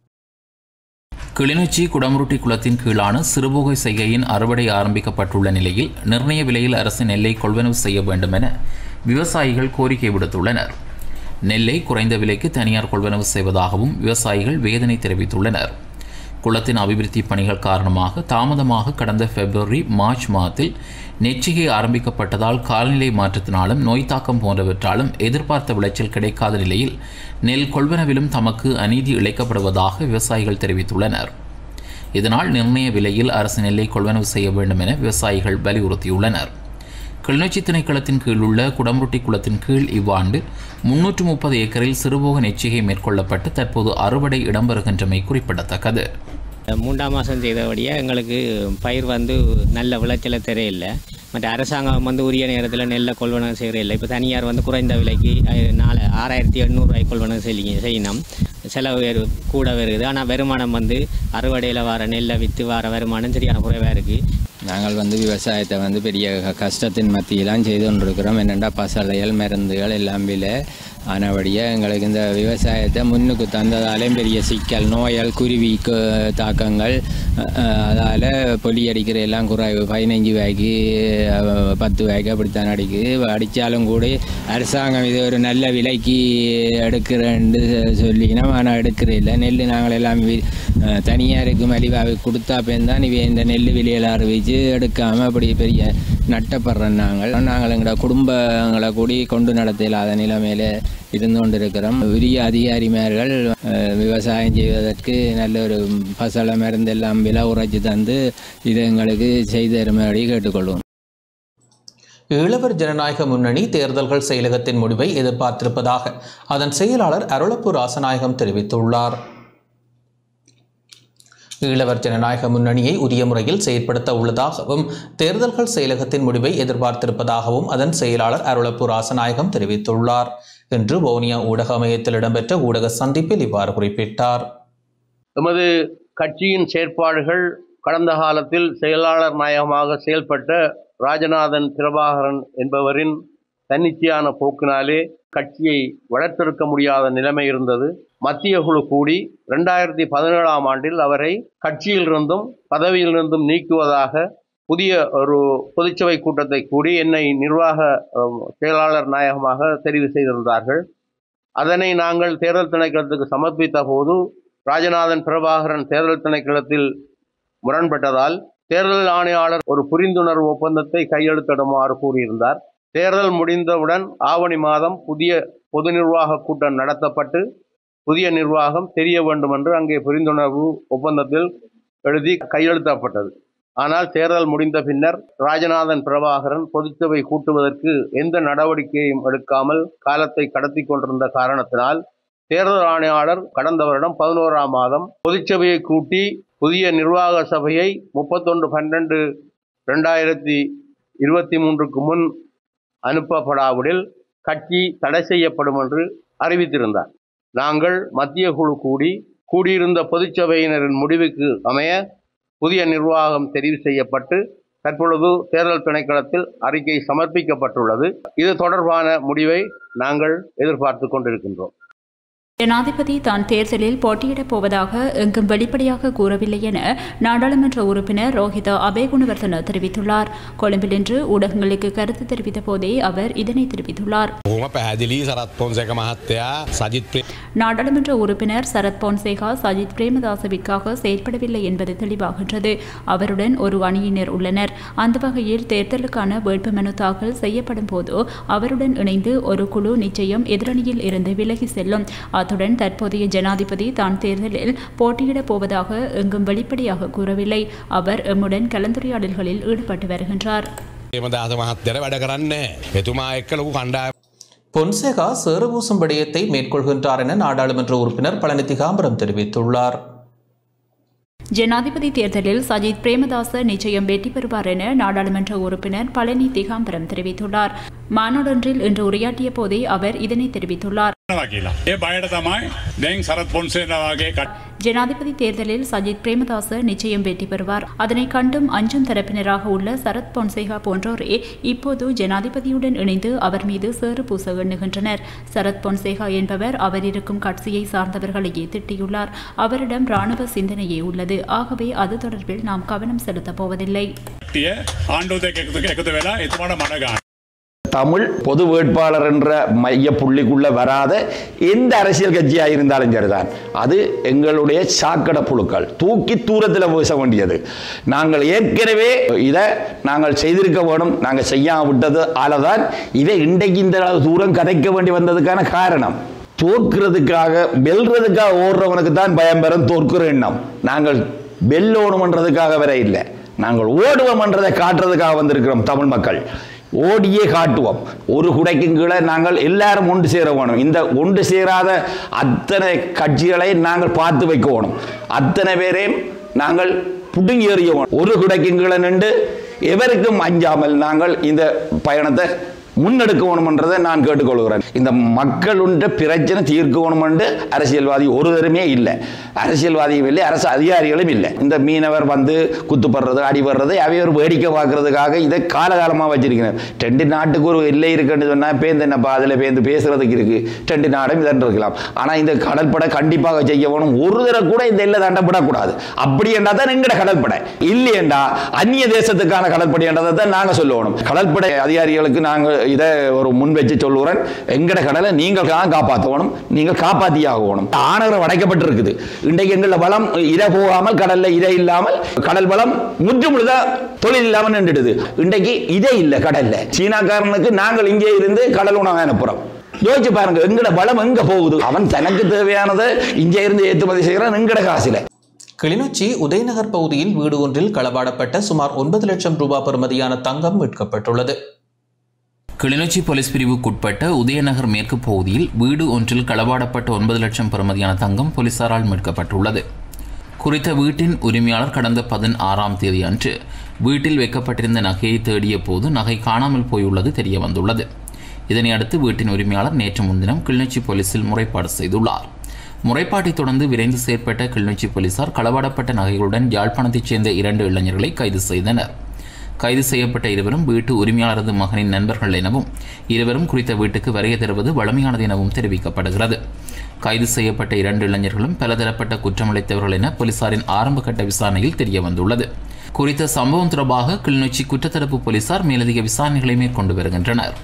கிளிநொச்சி குடமுருட்டி குளத்தின் கீழான சிறுபோகை செய்கையின் அறுவடை ஆரம்பிக்கப்பட்டுள்ள நிலையில் நிர்ணய விலையில் அரசு நெல்லை கொள்வனவு செய்ய வேண்டும் என விவசாயிகள் கோரிக்கை விடுத்துள்ளனர் நெல்லை குறைந்த விலைக்கு தனியார் கொள்வனவு செய்வதாகவும் விவசாயிகள் வேதனை தெரிவித்துள்ளனர் குளத்தின் அபிவிருத்தி பணிகள் காரணமாக தாமதமாக கடந்த பிப்ரவரி மார்ச் மாதத்தில் நெச்சிகை ஆரம்பிக்கப்பட்டதால் காலநிலை மாற்றத்தினாலும் நோய் தாக்கம் போன்றவற்றாலும் எதிர்பார்த்த விளைச்சல் கிடைக்காத நிலையில் நெல் கொள்வனவிலும் தமக்கு அநீதி இழைக்கப்படுவதாக விவசாயிகள் தெரிவித்துள்ளனர் இதனால் நிர்ணய விலையில் அரசு நெல்லை கொள்வனவு செய்ய வேண்டும் என விவசாயிகள் வலியுறுத்தியுள்ளனர் கிளிநொச்சி திணைக்களத்தின் கீழ் உள்ள குடம்புட்டி குளத்தின் கீழ் இவ்வாண்டு முன்னூற்று முப்பது ஏக்கரில் சிறுபோக நெச்சிகை மேற்கொள்ளப்பட்டு தற்போது அறுவடை இடம்பெறுகின்றமை குறிப்பிடத்தக்கது மூன்றாம் மாதம் செய்தபடியாக எங்களுக்கு பயிர் வந்து நல்ல விளைச்சலை தெரியல மற்ற அரசாங்கம் வந்து உரிய நேரத்தில் நெல்லை கொள்வனவு செய்கிற இல்லை இப்போ தனியார் வந்து குறைந்த விலைக்கு அஹ், நாலு ஆறாயிரத்தி எண்ணூறுரூவாய்க்கு கொள்வனவு செய்ய செய்யணும் செலவு வேறு கூட வருது ஆனால் வருமானம் வந்து அறுவடையில் வர நெல்லை விற்று வர வருமானம் சரியான குறைவாக இருக்குது நாங்கள் வந்து விவசாயத்தை வந்து பெரிய க- கஷ்டத்தின் மத்தியிலாம் செய்து கொண்டிருக்கிறோம் என்னென்னா பசலைகள் மருந்துகள் எல்லாம் விலை ஆனபடியாக எங்களுக்கு இந்த விவசாயத்தை முன்னுக்கு தந்ததாலேயும் பெரிய சிக்கல் நோயால் குருவி கு- தாக்கங்கள் அதால் பொலி அடிக்கிற எல்லாம் குறைவு பதினஞ்சு வாய்க்கு அஹ், பத்து வாய்க்கு அப்படித்தான் அடிக்குது அடித்தாலும் கூட அரசாங்கம் இது ஒரு நல்ல விலைக்கு எடுக்கிறேன்னு சொல்லினா ஆனால் எடுக்கிற இல்லை நெல் நாங்கள் எல்லாம் வி- அஹ், தனியாருக்கு மலிவாக கொடுத்தா தான் இவ இந்த நெல் விலையில் அறிவிச்சு எடுக்காமல் அப்படி பெரிய நட்டப்படுற நாங்கள் நாங்கள் எங்களோட குடும்பங்களை கூடி கொண்டு நடத்த இல்லாத நிலைமையில இருந்து கொண்டிருக்கிறோம் உரிய அதிகாரிமார்கள் அஹ், விவசாயம் செய்வதற்கு நல்ல ஒரு பசல மருந்து எல்லாம் விலை உரைச்சி தந்து இது எங்களுக்கு செய்து தரும்படி கேட்டுக்கொள்வோம் ஈழவர் ஜனநாயக முன்னணி தேர்தல்கள் செயலகத்தின் முடிவை எதிர்பார்த்திருப்பதாக அதன் செயலாளர் அருளப்பு ராசநாயகம் தெரிவித்துள்ளார் ஈழவர் ஜனநாயக முன்னணியை உரிய முறையில் செயற்படுத்த உள்ளதாகவும் தேர்தல்கள் செயலகத்தின் முடிவை எதிர்பார்த்திருப்பதாகவும் அதன் செயலாளர் அருளப்பு ராசநாயகம் தெரிவித்துள்ளார் இன்று வவுனியா ஊடக மையத்தில் இடம்பெற்ற ஊடக சந்திப்பில் இவ்வாறு குறிப்பிட்டார் எமது கட்சியின் செயற்பாடுகள் கடந்த காலத்தில் செயலாளர் நாயகமாக செயல்பட்ட ராஜநாதன் பிரபாகரன் என்பவரின் தன்னிச்சையான போக்கினாலே கட்சியை வளர்த்தெடுக்க முடியாத நிலைமை இருந்தது மத்திய குழு கூடி ரெண்டாயிரத்தி பதினேழாம் ஆண்டில் அவரை கட்சியிலிருந்தும் பதவியிலிருந்தும் நீக்குவதாக புதிய ஒரு பொதுச்சபை கூட்டத்தை கூடி என்னை நிர்வாக அஹ், செயலாளர் நாயகமாக தெரிவு செய்திருந்தார்கள் அதனை நாங்கள் தேர்தல் திணைக்களத்துக்கு சமர்ப்பித்த போது ராஜநாதன் பிரபாகரன் தேர்தல் திணைக்களத்தில் முரண்பட்டதால் தேர்தல் ஆணையாளர் ஒரு புரிந்துணர்வு ஒப்பந்தத்தை கையெழுத்திடுமாறு கூறியிருந்தார் தேர்தல் முடிந்தவுடன் ஆவணி மாதம் புதிய பொது நிர்வாக கூட்டம் நடத்தப்பட்டு புதிய நிர்வாகம் தெரிய வேண்டும் என்று அங்கே புரிந்துணர்வு ஒப்பந்தத்தில் எழுதி கையெழுத்தப்பட்டது ஆனால் தேர்தல் முடிந்த பின்னர் ராஜநாதன் பிரபாகரன் பொதுச்சபை கூட்டுவதற்கு எந்த நடவடிக்கையும் எடுக்காமல் காலத்தை கடத்தி கொண்டிருந்த காரணத்தினால் தேர்தல் ஆணையாளர் கடந்த வருடம் பதினோராம் மாதம் பொதுச்சபையை கூட்டி புதிய நிர்வாக சபையை முப்பத்தொன்று பன்னெண்டு ரெண்டாயிரத்தி இருபத்தி மூன்றுக்கு முன் அனுப்பப்படாவிடில் கட்சி தடை செய்யப்படும் என்று அறிவித்திருந்தார் நாங்கள் மத்திய குழு கூடி கூடியிருந்த பொதுச்சபையினரின் முடிவுக்கு அமைய புதிய நிர்வாகம் தெரிவு செய்யப்பட்டு தற்பொழுது தேர்தல் திணைக்களத்தில் அறிக்கை சமர்ப்பிக்கப்பட்டுள்ளது இது தொடர்பான முடிவை நாங்கள் எதிர்பார்த்து கொண்டிருக்கின்றோம் ஜனாதிபதி தான் தேர்தலில் போட்டியிடப் போவதாக எங்கும் வெளிப்படையாக கூறவில்லை என நாடாளுமன்ற உறுப்பினர் ரோஹித அபேகுணவர்தன தெரிவித்துள்ளார் கொழும்பில் இன்று ஊடகங்களுக்கு கருத்து தெரிவித்த போதே அவர் இதனை தெரிவித்துள்ளார் බොහොම පැහැදිලි සරත් පොන්සේක මහත්තයා සජිත් ප්‍රේ நாடாளுமன்ற உறுப்பினர் சரத் பொன்சேகா சஜித் பிரேமதாசவிற்காக செயற்படவில்லை என்பது தெளிவாகின்றது அவருடன் ஒரு அணியினர் உள்ளனர் அந்த வகையில் தேர்தலுக்கான வேட்புமனு தாக்கல் செய்யப்படும் போது அவருடன் இணைந்து ஒரு குழு நிச்சயம் எதிரணியில் இருந்து விலகி செல்லும் அத்துடன் தற்போதைய ஜனாதிபதி தான் தேர்தலில் போட்டியிடப் போவதாக எங்கும் வெளிப்படையாக கூறவில்லை அவர் எம்முடன் கலந்துரையாடல்களில் ஈடுபட்டு வருகின்றார் ඒමදාස මහත්තයට වැඩ කරන්නේ එතුමා එක්ක ලොකු කණ්ඩාය பொன்சேகா சேறுபூசும் விடயத்தை மேற்கொள்கின்றார் என நாடாளுமன்ற உறுப்பினர் பழனி திகாம்பரம் தெரிவித்துள்ளார் ஜனாதிபதி தேர்தலில் சஜித் பிரேமதாச நிச்சயம் வெற்றி பெறுவார் என நாடாளுமன்ற உறுப்பினர் பழனி திகாம்பரம் தெரிவித்துள்ளார் மாநாடொன்றில் இன்று உரையாற்றிய போதே அவர் இதனை தெரிவித்துள்ளார் කරනවා කියලා. ඒ බයට තමයි දැන් සරත් පොන්සේලා වගේ කට ஜனாதிபதி தேர்தலில் சஜித் பிரேமதாச நிச்சயம் வெற்றி பெறுவார் அதனை கண்டும் அஞ்சும் தரப்பினராக உள்ள சரத் பொன்சேகா போன்றோரே இப்போது ஜனாதிபதியுடன் இணைந்து அவர் மீது சேறு பூச எண்ணுகின்றனர் சரத் பொன்சேகா என்பவர் அவர் இருக்கும் கட்சியை சார்ந்தவர்களையே திட்டியுள்ளார் அவரிடம் ராணுவ சிந்தனையே உள்ளது ஆகவே அது தொடர்பில் நாம் கவனம் செலுத்தப் போவதில்லை ටිය ආණ්ඩුව දෙක එකතු එකතු වෙලා එතුමාට මනගන්න. தமிழ் பொது வேட்பாளர் என்ற மைய புள்ளிக்குள்ள வராத எந்த அரசியல் கட்சியாக இருந்தாலும் சரிதான் அது எங்களுடைய சாக்கடை புழுக்கள் தூக்கி தூரத்தில் வீச வேண்டியது நாங்கள் ஏற்கனவே இதை நாங்கள் செய்திருக்க வேணும் நாங்கள் செய்யாம விட்டது ஆலதான் இதை இன்றைக்கு இந்த அளவு தூரம் கதைக்க வேண்டி வந்ததுக்கான காரணம் தோற்கிறதுக்காக வெல்றதுக்காக ஓடுறவனுக்கு தான் பயம் பெறும் தோற்கிற எண்ணம் நாங்கள் வெல்லோணுமன்றதுக்காக வர இல்லை நாங்கள் ஓடுவோம்ன்றதை காட்டுறதுக்காக வந்திருக்கிறோம் தமிழ் மக்கள் ஓடியே காட்டுவோம் ஒரு குடைக்கும் கீழே நாங்கள் எல்லாரும் ஒன்று சேர வேணும் இந்த ஒன்று சேராத அத்தனை கட்சிகளை நாங்கள் பார்த்து வைக்க வேணும் அத்தனை பேரையும் நாங்கள் புடுங்கி எறிய வேணும் ஒரு குடைக்கும் கீழே நின்று எவருக்கும் அஞ்சாமல் நாங்கள் இந்த பயணத்தை முன்னெடுக்கணும்ன்றதை நான் கேட்டுக்கொள்கிறேன் இந்த மக்களுடைய பிரச்சனை தீர்க்கணும் என்று அரசியல்வாதி ஒருவருமே இல்லை அரசியல்வாதியும் இல்லை அரசு அதிகாரிகளும் இல்லை இந்த மீனவர் வந்து குத்துப்படுறது அடிபடுறது அவையவர் வேடிக்கை பார்க்கறதுக்காக இதை காலகாலமாக வச்சிருக்கிறேன் ரெண்டு நாட்டுக்கு ஒரு எல்லை இருக்குன்னு சொன்னால் பேந்து என்னப்பா அதில் பேந்து பேசுறதுக்கு இருக்கு ரெண்டு நாடும் இதன் இருக்கலாம் ஆனால் இந்த கடற்படை கண்டிப்பாக செய்ய வேணும் ஒரு தடவை கூட இந்த எல்லை தாண்டப்படக்கூடாது அப்படி என்றா தான் எங்கட கடற்படை இல்லையண்டா அந்நிய தேசத்துக்கான கடற்படை என்றதை தான் நாங்கள் சொல்லணும் கடற்படை அதிகாரிகளுக்கு நாங்கள் இதை ஒரு முன் வச்சு சொல்லுறேன் எங்கட கடலை நீங்கள் தான் காப்பாற்றணும் நீங்கள் காப்பாற்றியாகணும் ஆணவரம் அடைக்கப்பட்டிருக்குது இன்றைக்கு எங்கள வளம் இரை போகாமல் கடல்ல இரை இல்லாமல் கடல் வளம் முற்று முழுதா தொழில் இல்லாமல் நின்றுடுது இன்றைக்கு இதே இல்லை கடல்ல சீனாக்காரனுக்கு நாங்கள் இங்கே இருந்து கடல் உணவு அனுப்புறோம் யோசிச்சு பாருங்க எங்கட வளம் எங்க போகுது அவன் தனக்கு தேவையானதை இங்கே இருந்து ஏற்றுமதி செய்கிறான் எங்கட காசுல கிளிநொச்சி உதயநகர் பகுதியில் வீடு ஒன்றில் களவாடப்பட்ட சுமார் ஒன்பது லட்சம் ரூபாய் பெறுமதியான தங்கம் மீட்கப்பட்டுள்ளது கிளிநொச்சி போலீஸ் பிரிவுக்குட்பட்ட உதயநகர் மேற்கு பகுதியில் வீடு ஒன்றில் களவாடப்பட்ட ஒன்பது லட்சம் பெறுமதியான தங்கம் போலீசாரால் மீட்கப்பட்டுள்ளது குறித்த வீட்டின் உரிமையாளர் கடந்த பதினாறாம் தேதி அன்று வீட்டில் வைக்கப்பட்டிருந்த நகையை தேடிய போது நகை காணாமல் போயுள்ளது தெரிய வந்துள்ளது இதனை அடுத்து வீட்டின் உரிமையாளர் நேற்று முன்தினம் கிளிநொச்சி போலீசில் முறைப்பாடு செய்துள்ளார் முறைப்பாட்டைத் தொடர்ந்து விரைந்து செயற்பட்ட கிளிநொச்சி போலீசார் களவாடப்பட்ட நகைகளுடன் யாழ்ப்பாணத்தைச் சேர்ந்த இரண்டு இளைஞர்களை கைது செய்தனர் கைது செய்யப்பட்ட இருவரும் வீட்டு உரிமையாளரது மகனின் நண்பர்கள் எனவும் இருவரும் குறித்த வீட்டுக்கு வருகை தருவது வளமையானது எனவும் தெரிவிக்கப்படுகிறது கைது செய்யப்பட்ட இரண்டு இளைஞர்களும் பலதரப்பட்ட குற்றமளித்தவர்கள் என போலீசாரின் ஆரம்பகட்ட விசாரணையில் தெரிய வந்துள்ளது குறித்த சம்பவம் தொடர்பாக கிளிநொச்சி குற்றத்தடுப்பு போலீசார் மேலதிக விசாரணைகளை மேற்கொண்டு வருகின்றனர்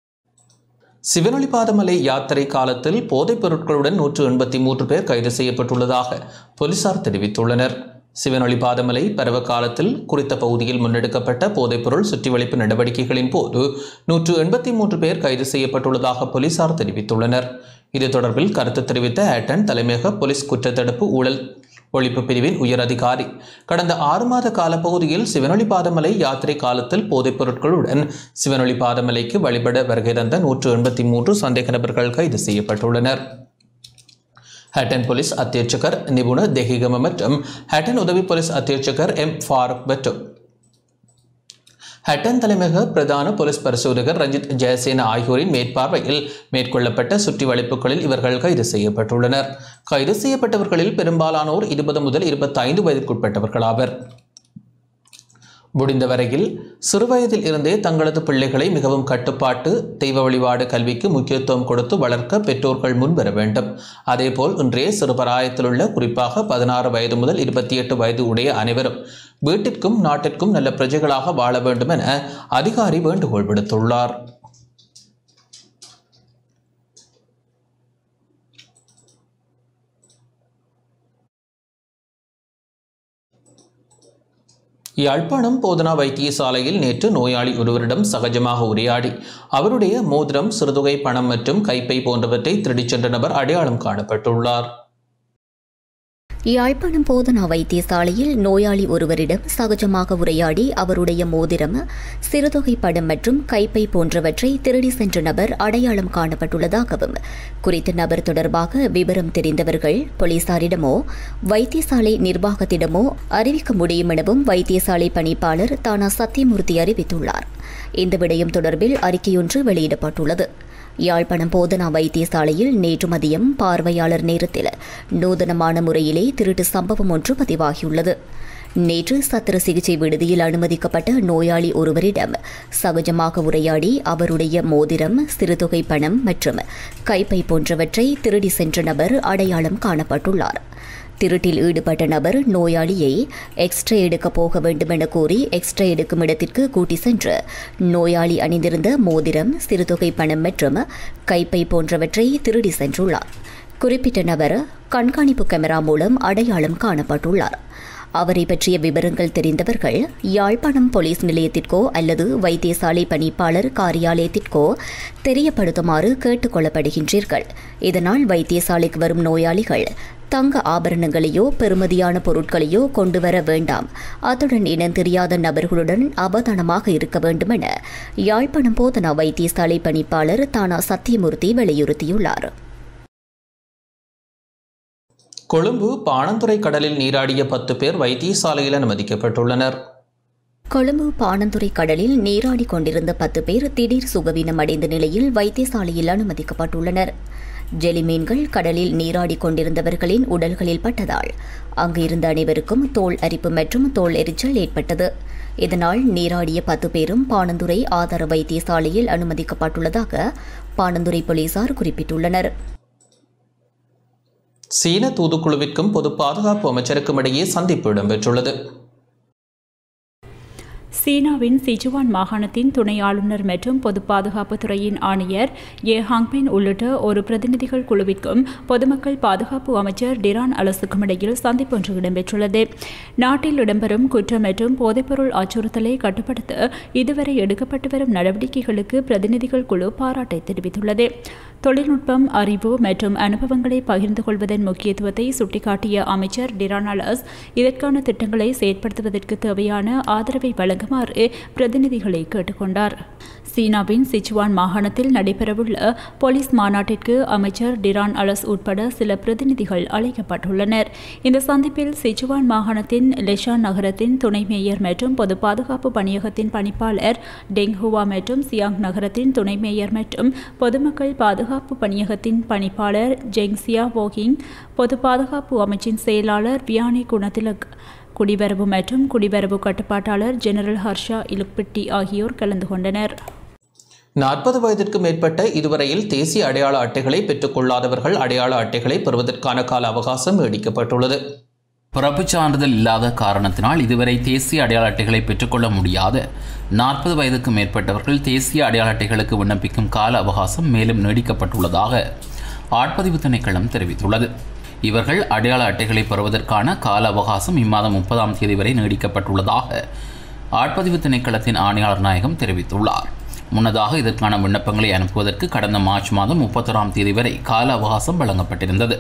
சிவனொளிபாதமலை யாத்திரை காலத்தில் போதைப் பொருட்களுடன் நூற்று எண்பத்தி மூன்று பேர் கைது செய்யப்பட்டுள்ளதாக போலீசார் தெரிவித்துள்ளனர் சிவனொளிபாதமலை பருவ காலத்தில் குறித்த பகுதியில் முன்னெடுக்கப்பட்ட போதைப்பொருள் சுற்றிவளைப்பு நடவடிக்கைகளின் போது நூற்று எண்பத்தி மூன்று பேர் கைது செய்யப்பட்டுள்ளதாக போலீசார் தெரிவித்துள்ளனர் இது தொடர்பில் கருத்து தெரிவித்த ஏட்டன் தலைமையக போலீஸ் குற்றத்தடுப்பு ஊழல் ஒழிப்பு பிரிவின் உயர் அதிகாரி கடந்த ஆறு மாத காலப்பகுதியில் சிவனொளி பாதமலை யாத்திரை காலத்தில் போதைப் பொருட்களுடன் சிவனொளி பாதமலைக்கு வழிபட வருகை தந்த நூற்று எண்பத்தி மூன்று சந்தேக நபர்கள் கைது செய்யப்பட்டுள்ளனர் ஹேட்டன் போலீஸ் அத்தியட்சகர் நிபுண தெஹிகம மற்றும் ஹேட்டன் உதவி போலீஸ் அத்தியட்சகர் எம் ஃபாரூக் மற்றும் ஹட்டன் தலைமையக பிரதான போலீஸ் பரிசோதகர் ரஞ்சித் ஜெயசேன ஆகியோரின் மேற்பார்வையில் மேற்கொள்ளப்பட்ட சுற்றி வளைப்புகளில் இவர்கள் கைது செய்யப்பட்டுள்ளனர் கைது செய்யப்பட்டவர்களில் பெரும்பாலானோர் இருபது முதல் இருபத்தைந்து வயதிற்குட்பட்டவர்களாவர் முடிந்த வரையில் சிறுவயதில் இருந்தே தங்களது பிள்ளைகளை மிகவும் கட்டுப்பாட்டு தெய்வ வழிபாடு கல்விக்கு முக்கியத்துவம் கொடுத்து வளர்க்க பெற்றோர்கள் முன்வர வேண்டும் அதேபோல் இன்றைய சிறுபராயத்தில் உள்ள குறிப்பாக பதினாறு வயது முதல் இருபத்தி எட்டு வயது உடைய அனைவரும் வீட்டிற்கும் நாட்டிற்கும் நல்ல பிரஜைகளாக வாழ வேண்டும் என அதிகாரி வேண்டுகோள் விடுத்துள்ளார் யாழ்ப்பாணம் போதனா வைத்தியசாலையில் நேற்று நோயாளி ஒருவரிடம் சகஜமாக உரையாடி அவருடைய மோதிரம் சிறுதொகை பணம் மற்றும் கைப்பை போன்றவற்றை திருடிச் சென்ற நபர் அடையாளம் காணப்பட்டுள்ளார் யாழ்ப்பாணம் போதனா வைத்தியசாலையில் நோயாளி ஒருவரிடம் சகஜமாக உரையாடி அவருடைய மோதிரம் சிறுதொகை படம் மற்றும் கைப்பை போன்றவற்றை திருடி சென்ற நபர் அடையாளம் காணப்பட்டுள்ளதாகவும் குறித்த நபர் தொடர்பாக விவரம் தெரிந்தவர்கள் போலீசாரிடமோ வைத்தியசாலை நிர்வாகத்திடமோ அறிவிக்க முடியும் எனவும் வைத்தியசாலை பணிப்பாளர் தானா சத்தியமூர்த்தி அறிவித்துள்ளார் இந்த விடயம் தொடர்பில் அறிக்கையொன்று வெளியிடப்பட்டுள்ளது யாழ்ப்பாணம் போதனா வைத்தியசாலையில் நேற்று மதியம் பார்வையாளர் நேரத்தில் நூதனமான முறையிலே திருட்டு சம்பவம் ஒன்று பதிவாகியுள்ளது நேற்று சத்திர சிகிச்சை விடுதியில் அனுமதிக்கப்பட்ட நோயாளி ஒருவரிடம் சகஜமாக உரையாடி அவருடைய மோதிரம் சிறுதொகை பணம் மற்றும் கைப்பை போன்றவற்றை திருடி சென்ற நபர் அடையாளம் காணப்பட்டுள்ளார் திருட்டில் ஈடுபட்ட நபர் நோயாளியை எக்ஸ்ரே எடுக்க போக வேண்டும் என கூறி எக்ஸ்ரே எடுக்கும் இடத்திற்கு கூட்டி சென்று நோயாளி அணிந்திருந்த மோதிரம் சிறுதொகை பணம் மற்றும் கைப்பை போன்றவற்றை திருடி சென்றுள்ளார் குறிப்பிட்ட நபர் கண்காணிப்பு கேமரா மூலம் அடையாளம் காணப்பட்டுள்ளார் அவரை பற்றிய விவரங்கள் தெரிந்தவர்கள் யாழ்ப்பாணம் போலீஸ் நிலையத்திற்கோ அல்லது வைத்தியசாலை பணிப்பாளர் காரியாலயத்திற்கோ தெரியப்படுத்துமாறு கேட்டுக்கொள்ளப்படுகின்றீர்கள் இதனால் வைத்தியசாலைக்கு வரும் நோயாளிகள் தங்க ஆபரணங்களையோ பெறுமதியான பொருட்களையோ கொண்டு வர வேண்டாம் அத்துடன் இனம் தெரியாத நபர்களுடன் அவதானமாக இருக்க வேண்டும் என யாழ்ப்பாணம் போதனா வைத்தியசாலை பணிப்பாளர் தானா சத்தியமூர்த்தி வலியுறுத்தியுள்ளார் கொழும்பு பாணந்துறை கடலில் நீராடிய பத்து பேர் வைத்தியசாலையில் அனுமதிக்கப்பட்டுள்ளனர் கொழும்பு பாணந்துறை கடலில் நீராடி கொண்டிருந்த பத்து பேர் திடீர் சுகவீனம் அடைந்த நிலையில் வைத்தியசாலையில் அனுமதிக்கப்பட்டுள்ளனர் ஜெலிமீன்கள் கடலில் நீராடி கொண்டிருந்தவர்களின் உடல்களில் பட்டதால் அங்கு இருந்த அனைவருக்கும் தோல் அரிப்பு மற்றும் தோல் எரிச்சல் ஏற்பட்டது இதனால் நீராடிய பத்து பேரும் பாணந்துறை ஆதார வைத்தியசாலையில் அனுமதிக்கப்பட்டுள்ளதாக பாணந்துறை போலீசார் குறிப்பிட்டுள்ளனர் சீன தூதுக்குழுவிற்கும் பொது பாதுகாப்பு அமைச்சருக்கும் இடையே சந்திப்பு இடம்பெற்றுள்ளது சீனாவின் சிச்சுவான் மாகாணத்தின் துணை ஆளுநர் மற்றும் பொது பாதுகாப்பு துறையின் ஆணையர் ஏ ஹாங்பின் உள்ளிட்ட ஒரு பிரதிநிதிகள் குழுவிற்கும் பொதுமக்கள் பாதுகாப்பு அமைச்சர் டிரான் அலசுக்கும் இடையில் சந்திப்பு ஒன்று இடம்பெற்றுள்ளது நாட்டில் இடம்பெறும் குற்றம் மற்றும் போதைப்பொருள் அச்சுறுத்தலை கட்டுப்படுத்த இதுவரை எடுக்கப்பட்டு வரும் நடவடிக்கைகளுக்கு பிரதிநிதிகள் குழு பாராட்டை தெரிவித்துள்ளது தொழில்நுட்பம் அறிவு மற்றும் அனுபவங்களை பகிர்ந்து கொள்வதன் முக்கியத்துவத்தை சுட்டிக்காட்டிய அமைச்சர் டிரானாலஸ் இதற்கான திட்டங்களை செயற்படுத்துவதற்கு தேவையான ஆதரவை வழங்குமாறு பிரதிநிதிகளை கேட்டுக்கொண்டார் சீனாவின் சிச்சுவான் மாகாணத்தில் நடைபெறவுள்ள போலீஸ் மாநாட்டிற்கு அமைச்சர் டிரான் அலஸ் உட்பட சில பிரதிநிதிகள் அழைக்கப்பட்டுள்ளனர் இந்த சந்திப்பில் சிச்சுவான் மாகாணத்தின் லெஷான் நகரத்தின் துணை மேயர் மற்றும் பொது பாதுகாப்பு பணியகத்தின் பணிப்பாளர் டெங்ஹுவா மற்றும் சியாங் நகரத்தின் துணை மேயர் மற்றும் பொதுமக்கள் பாதுகாப்பு பணியகத்தின் பணிப்பாளர் ஜெங்சியா வோகிங் பொது பாதுகாப்பு அமைச்சின் செயலாளர் வியானி குணத்திலக் குடிவரவு மற்றும் குடிவரவு கட்டுப்பாட்டாளர் ஜெனரல் ஹர்ஷா இலுக்பிட்டி ஆகியோர் கலந்து கொண்டனர் நாற்பது வயதிற்கு மேற்பட்ட இதுவரையில் தேசிய அடையாள அட்டைகளை பெற்றுக்கொள்ளாதவர்கள் அடையாள அட்டைகளை பெறுவதற்கான கால அவகாசம் நீடிக்கப்பட்டுள்ளது பிறப்புச் சான்றிதழ் இல்லாத காரணத்தினால் இதுவரை தேசிய அடையாள அட்டைகளை பெற்றுக்கொள்ள முடியாத நாற்பது வயதுக்கு மேற்பட்டவர்கள் தேசிய அடையாள அட்டைகளுக்கு விண்ணப்பிக்கும் கால அவகாசம் மேலும் நீடிக்கப்பட்டுள்ளதாக ஆட்பதிவு திணைக்களம் தெரிவித்துள்ளது இவர்கள் அடையாள அட்டைகளை பெறுவதற்கான கால அவகாசம் இம்மாதம் முப்பதாம் தேதி வரை நீடிக்கப்பட்டுள்ளதாக ஆட்பதிவு திணைக்களத்தின் ஆணையாளர் நாயகம் தெரிவித்துள்ளார் முன்னதாக இதற்கான விண்ணப்பங்களை அனுப்புவதற்கு கடந்த மார்ச் மாதம் முப்பத்தொராம் தேதி வரை கால அவகாசம் வழங்கப்பட்டிருந்தது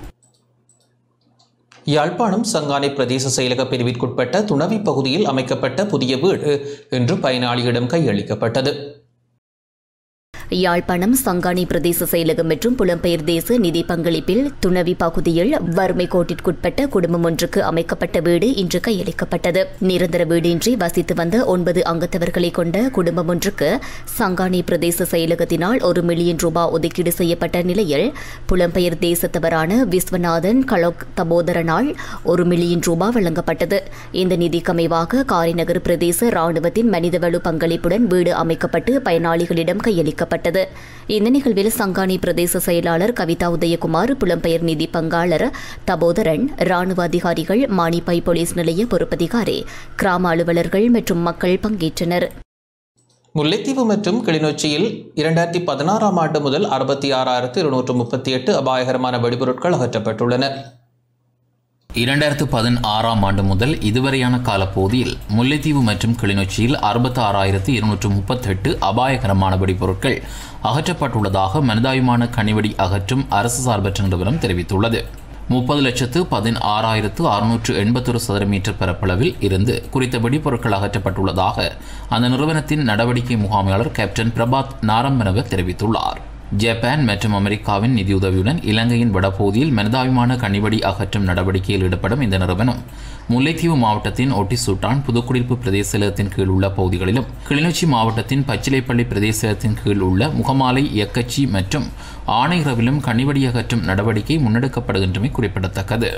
யாழ்ப்பாணம் சங்கானை பிரதேச செயலக பிரிவிற்குட்பட்ட துணவி பகுதியில் அமைக்கப்பட்ட புதிய வீடு இன்று பயனாளியிடம் கையளிக்கப்பட்டது யாழ்ப்பாணம் சங்கானை பிரதேச செயலகம் மற்றும் புலம்பெயர் தேச நிதி பங்களிப்பில் துணவி பகுதியில் வறுமை கோட்டிற்குட்பட்ட குடும்பம் ஒன்றுக்கு அமைக்கப்பட்ட வீடு இன்று கையளிக்கப்பட்டது நிரந்தர வீடின்றி வசித்து வந்த ஒன்பது அங்கத்தவர்களை கொண்ட குடும்பம் ஒன்றுக்கு சங்கானை பிரதேச செயலகத்தினால் ஒரு மில்லியன் ரூபாய் ஒதுக்கீடு செய்யப்பட்ட நிலையில் புலம்பெயர் தேசத்தவரான விஸ்வநாதன் கலோக் தபோதரனால் ஒரு மில்லியன் ரூபாய் வழங்கப்பட்டது இந்த நிதிக்கமைவாக காரிநகர் பிரதேச ராணுவத்தின் மனிதவளு பங்களிப்புடன் வீடு அமைக்கப்பட்டு பயனாளிகளிடம் கையளிக்கப்பட்டது வெளியிடப்பட்டது இந்த நிகழ்வில் சங்கானி பிரதேச செயலாளர் கவிதா உதயகுமார் புலம்பெயர் நிதி பங்காளர் தபோதரன் ராணுவ அதிகாரிகள் மானிப்பை போலீஸ் நிலைய பொறுப்பதிகாரி கிராம அலுவலர்கள் மற்றும் மக்கள் பங்கேற்றனர் முல்லைத்தீவு மற்றும் கிளிநொச்சியில் இரண்டாயிரத்தி பதினாறாம் ஆண்டு முதல் அறுபத்தி ஆறாயிரத்து இருநூற்று முப்பத்தி எட்டு அபாயகரமான வெடிபொருட்கள் அகற்றப்பட்டுள்ளன இரண்டாயிரத்து பதினாறாம் ஆண்டு முதல் இதுவரையான காலப்பகுதியில் முல்லைத்தீவு மற்றும் கிளிநொச்சியில் அறுபத்தி ஆறாயிரத்து இருநூற்று முப்பத்தெட்டு அபாயகரமான வெடிபொருட்கள் அகற்றப்பட்டுள்ளதாக மனிதாயுமான கனிவெடி அகற்றும் அரசு சார்பற்ற நிறுவனம் தெரிவித்துள்ளது முப்பது லட்சத்து பதினாறாயிரத்து அறுநூற்று எண்பத்தொரு சதுர மீட்டர் பரப்பளவில் இருந்து குறித்த வெடிபொருட்கள் அகற்றப்பட்டுள்ளதாக அந்த நிறுவனத்தின் நடவடிக்கை முகாமையாளர் கேப்டன் பிரபாத் நாரம்பனவ தெரிவித்துள்ளார் ஜப்பான் மற்றும் அமெரிக்காவின் நிதியுதவியுடன் இலங்கையின் வடபகுதியில் மனிதாபிமான கனிவடி அகற்றும் நடவடிக்கையில் ஈடுபடும் இந்த நிறுவனம் முல்லைத்தீவு மாவட்டத்தின் ஒட்டிசூட்டான் புதுக்குடியிருப்பு பிரதேசத்தின் கீழ் உள்ள பகுதிகளிலும் கிளிநொச்சி மாவட்டத்தின் பச்சிலைப்பள்ளி பிரதேசத்தின் கீழ் உள்ள முகமாலை இயக்கச்சி மற்றும் ஆணையரவிலும் கனிவடி அகற்றும் நடவடிக்கை முன்னெடுக்கப்படுகின்றமை குறிப்பிடத்தக்கது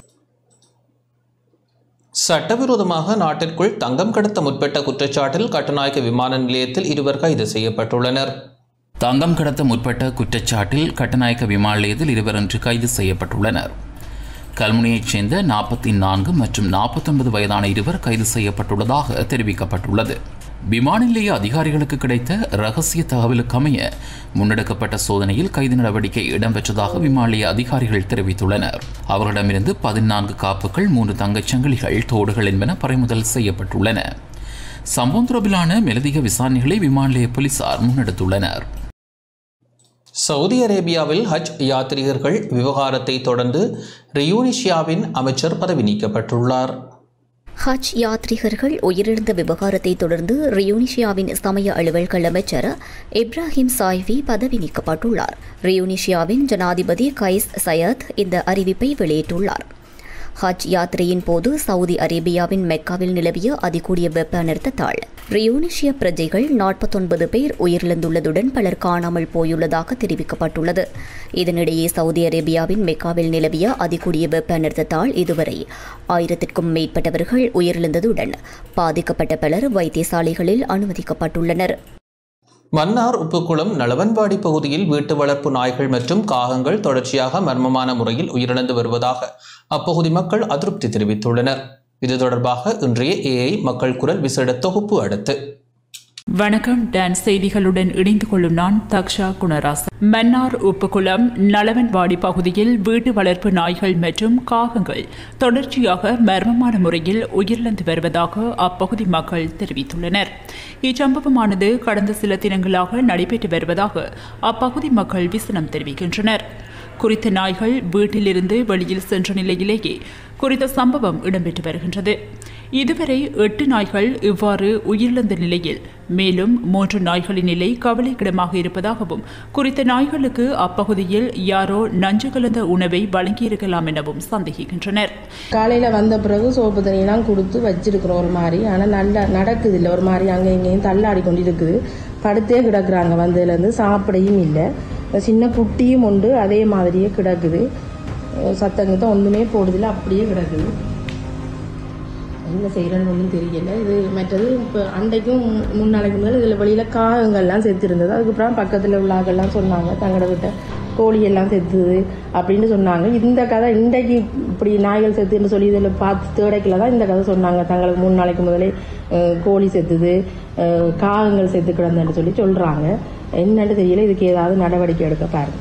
சட்டவிரோதமாக நாட்டிற்குள் தங்கம் கடத்த முற்பட்ட குற்றச்சாட்டில் கட்டுநாயக்க விமான நிலையத்தில் இருவர் கைது செய்யப்பட்டுள்ளனர் தங்கம் கடத்த முற்பட்ட குற்றச்சாட்டில் கட்டநாயக்க விமான நிலையத்தில் இருவர் இன்று கைது செய்யப்பட்டுள்ளனர் கல்முனையைச் சேர்ந்த நாற்பத்தி நான்கு மற்றும் நாற்பத்தொன்பது வயதான இருவர் கைது செய்யப்பட்டுள்ளதாக தெரிவிக்கப்பட்டுள்ளது விமான நிலைய அதிகாரிகளுக்கு கிடைத்த ரகசிய தகவலுக்கு அமைய முன்னெடுக்கப்பட்ட சோதனையில் கைது நடவடிக்கை இடம்பெற்றதாக விமான நிலைய அதிகாரிகள் தெரிவித்துள்ளனர் அவர்களிடமிருந்து பதினான்கு காப்புகள் மூன்று தங்கச் சங்கிலிகள் தோடுகள் என்பன பறிமுதல் செய்யப்பட்டுள்ளன சம்பவம் தொடர்பிலான மேலதிக விசாரணைகளை விமான நிலைய போலீசார் முன்னெடுத்துள்ளனர் சவுதி அரேபியாவில் ஹஜ் யாத்ரீகர்கள் விவகாரத்தை தொடர்ந்து ரியூனிஷியாவின் அமைச்சர் பதவி நீக்கப்பட்டுள்ளார் ஹஜ் யாத்ரீகர்கள் உயிரிழந்த விவகாரத்தை தொடர்ந்து ரியூனிஷியாவின் சமய அலுவல்கள் அமைச்சர் இப்ராஹிம் சாய்வி பதவி நீக்கப்பட்டுள்ளார் ரியூனிஷியாவின் ஜனாதிபதி கைஸ் சயத் இந்த அறிவிப்பை வெளியிட்டுள்ளார் ஹஜ் யாத்திரையின் போது சவுதி அரேபியாவின் மெக்காவில் நிலவிய அதிகூடிய வெப்ப அனர்த்தத்தால் ரியோனிஷிய பிரஜைகள் நாற்பத்தொன்பது பேர் உயிரிழந்துள்ளதுடன் பலர் காணாமல் போயுள்ளதாக தெரிவிக்கப்பட்டுள்ளது இதனிடையே சவுதி அரேபியாவின் மெக்காவில் நிலவிய அதிகூடிய வெப்ப அனர்த்தத்தால் இதுவரை ஆயிரத்திற்கும் மேற்பட்டவர்கள் உயிரிழந்ததுடன் பாதிக்கப்பட்ட பலர் வைத்தியசாலைகளில் அனுமதிக்கப்பட்டுள்ளனர் மன்னார் உப்புக்குளம் நலவன்வாடி பகுதியில் வீட்டு வளர்ப்பு நாய்கள் மற்றும் காகங்கள் தொடர்ச்சியாக மர்மமான முறையில் உயிரிழந்து வருவதாக அப்பகுதி மக்கள் அதிருப்தி தெரிவித்துள்ளனர் இது தொடர்பாக இன்றைய ஏஐ மக்கள் குரல் விசேட தொகுப்பு அடுத்து வணக்கம் டான் செய்திகளுடன் இணைந்து கொள்ளும் நான் தக்ஷா குணராசன் மன்னார் உப்புக்குளம் நலவன்வாடி பகுதியில் வீட்டு வளர்ப்பு நாய்கள் மற்றும் காகங்கள் தொடர்ச்சியாக மர்மமான முறையில் உயிரிழந்து வருவதாக அப்பகுதி மக்கள் தெரிவித்துள்ளனர் இச்சம்பவமானது கடந்த சில தினங்களாக நடைபெற்று வருவதாக அப்பகுதி மக்கள் விசனம் தெரிவிக்கின்றனர் குறித்த நாய்கள் வீட்டிலிருந்து வெளியில் சென்ற நிலையிலேயே குறித்த சம்பவம் இடம்பெற்று வருகின்றது இதுவரை எட்டு நாய்கள் இவ்வாறு உயிரிழந்த நிலையில் மேலும் மூன்று நாய்களின் நிலை கவலைக்கிடமாக இருப்பதாகவும் குறித்த நாய்களுக்கு அப்பகுதியில் யாரோ நஞ்சு கலந்த உணவை வழங்கியிருக்கலாம் எனவும் சந்தேகிக்கின்றனர் காலையில் வந்த பிறகு சோப்பு தண்ணியெல்லாம் கொடுத்து வச்சிருக்கிறோம் ஒரு மாதிரி ஆனால் நல்லா நடக்குது இல்லை ஒரு மாதிரி அங்கே இங்கேயும் தள்ளாடி கொண்டு இருக்குது படுத்தே கிடக்குறாங்க வந்ததுலேருந்து சாப்பிடையும் இல்லை சின்ன குட்டியும் உண்டு அதே மாதிரியே கிடக்குது சத்தங்கத்தை ஒன்றுமே போடுதில்லை அப்படியே கிடக்குது என்ன செய்கிறேன்னு ஒன்றும் தெரியல இது மற்றது இப்போ அண்டைக்கும் முன்னாளைக்கு முதல் இதில் வெளியில் காகங்கள்லாம் செத்துருந்தது அதுக்கப்புறம் பக்கத்தில் உள்ள ஆகெல்லாம் சொன்னாங்க தங்களோட விட்ட கோழி எல்லாம் செத்துது அப்படின்னு சொன்னாங்க இந்த கதை இன்றைக்கு இப்படி நாய்கள் செத்துன்னு சொல்லி இதில் பார்த்து தேடைக்கில் தான் இந்த கதை சொன்னாங்க தங்களுக்கு மூணு நாளைக்கு முதலே அஹ், கோழி செத்துது அஹ், காகங்கள் செத்து கிடந்தன்னு சொல்லி சொல்கிறாங்க என்னன்னு தெரியல இதுக்கு ஏதாவது நடவடிக்கை எடுக்க பாருங்க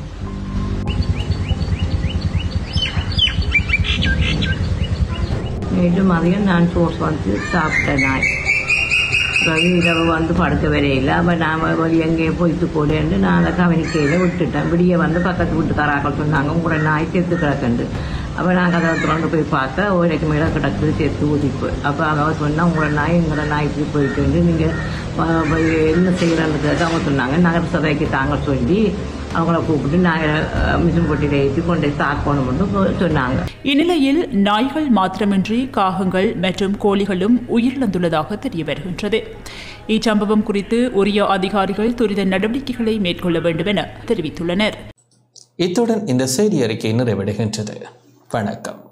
நேற்று மதியம் நான் சோர்ஸ் வந்து சாப்பிட்டேன் நாய் பிறகு இரவு வந்து படுக்க வரையில அப்போ நாம் வெளியே எங்கேயே போயிட்டு போலேன்னு நான் அதை கவனிக்கையில் விட்டுட்டேன் விடிய வந்து பக்கத்து வீட்டுக்காராக்கள் சொன்னாங்க உங்களோட நாய் செத்து கிடக்குண்டு அப்போ நாங்கள் அதை திறந்து போய் பார்த்தா ஓரைக்கு மேலே கிடக்குது செத்து ஊதிப்பு அப்போ அவங்க சொன்னால் உங்களோட நாய் எங்களோட நாய் இப்படி போயிட்டு நீங்கள் என்ன செய்கிறன்றதுக்கு அவங்க சொன்னாங்க நகர சபைக்கு தாங்க சொல்லி அவங்கள கூப்பிட்டு நாங்கள் மிஷின் பொட்டியில் ஏற்றி கொண்டு போய் தாக்கணும்னு சொன்னாங்க இந்நிலையில் நாய்கள் மாத்திரமின்றி காகங்கள் மற்றும் கோழிகளும் உயிரிழந்துள்ளதாக தெரிய வருகின்றது இச்சம்பவம் குறித்து உரிய அதிகாரிகள் துரித நடவடிக்கைகளை மேற்கொள்ள வேண்டும் என தெரிவித்துள்ளனர் இத்துடன் இந்த செய்தி அறிக்கை நிறைவடைகின்றது வணக்கம்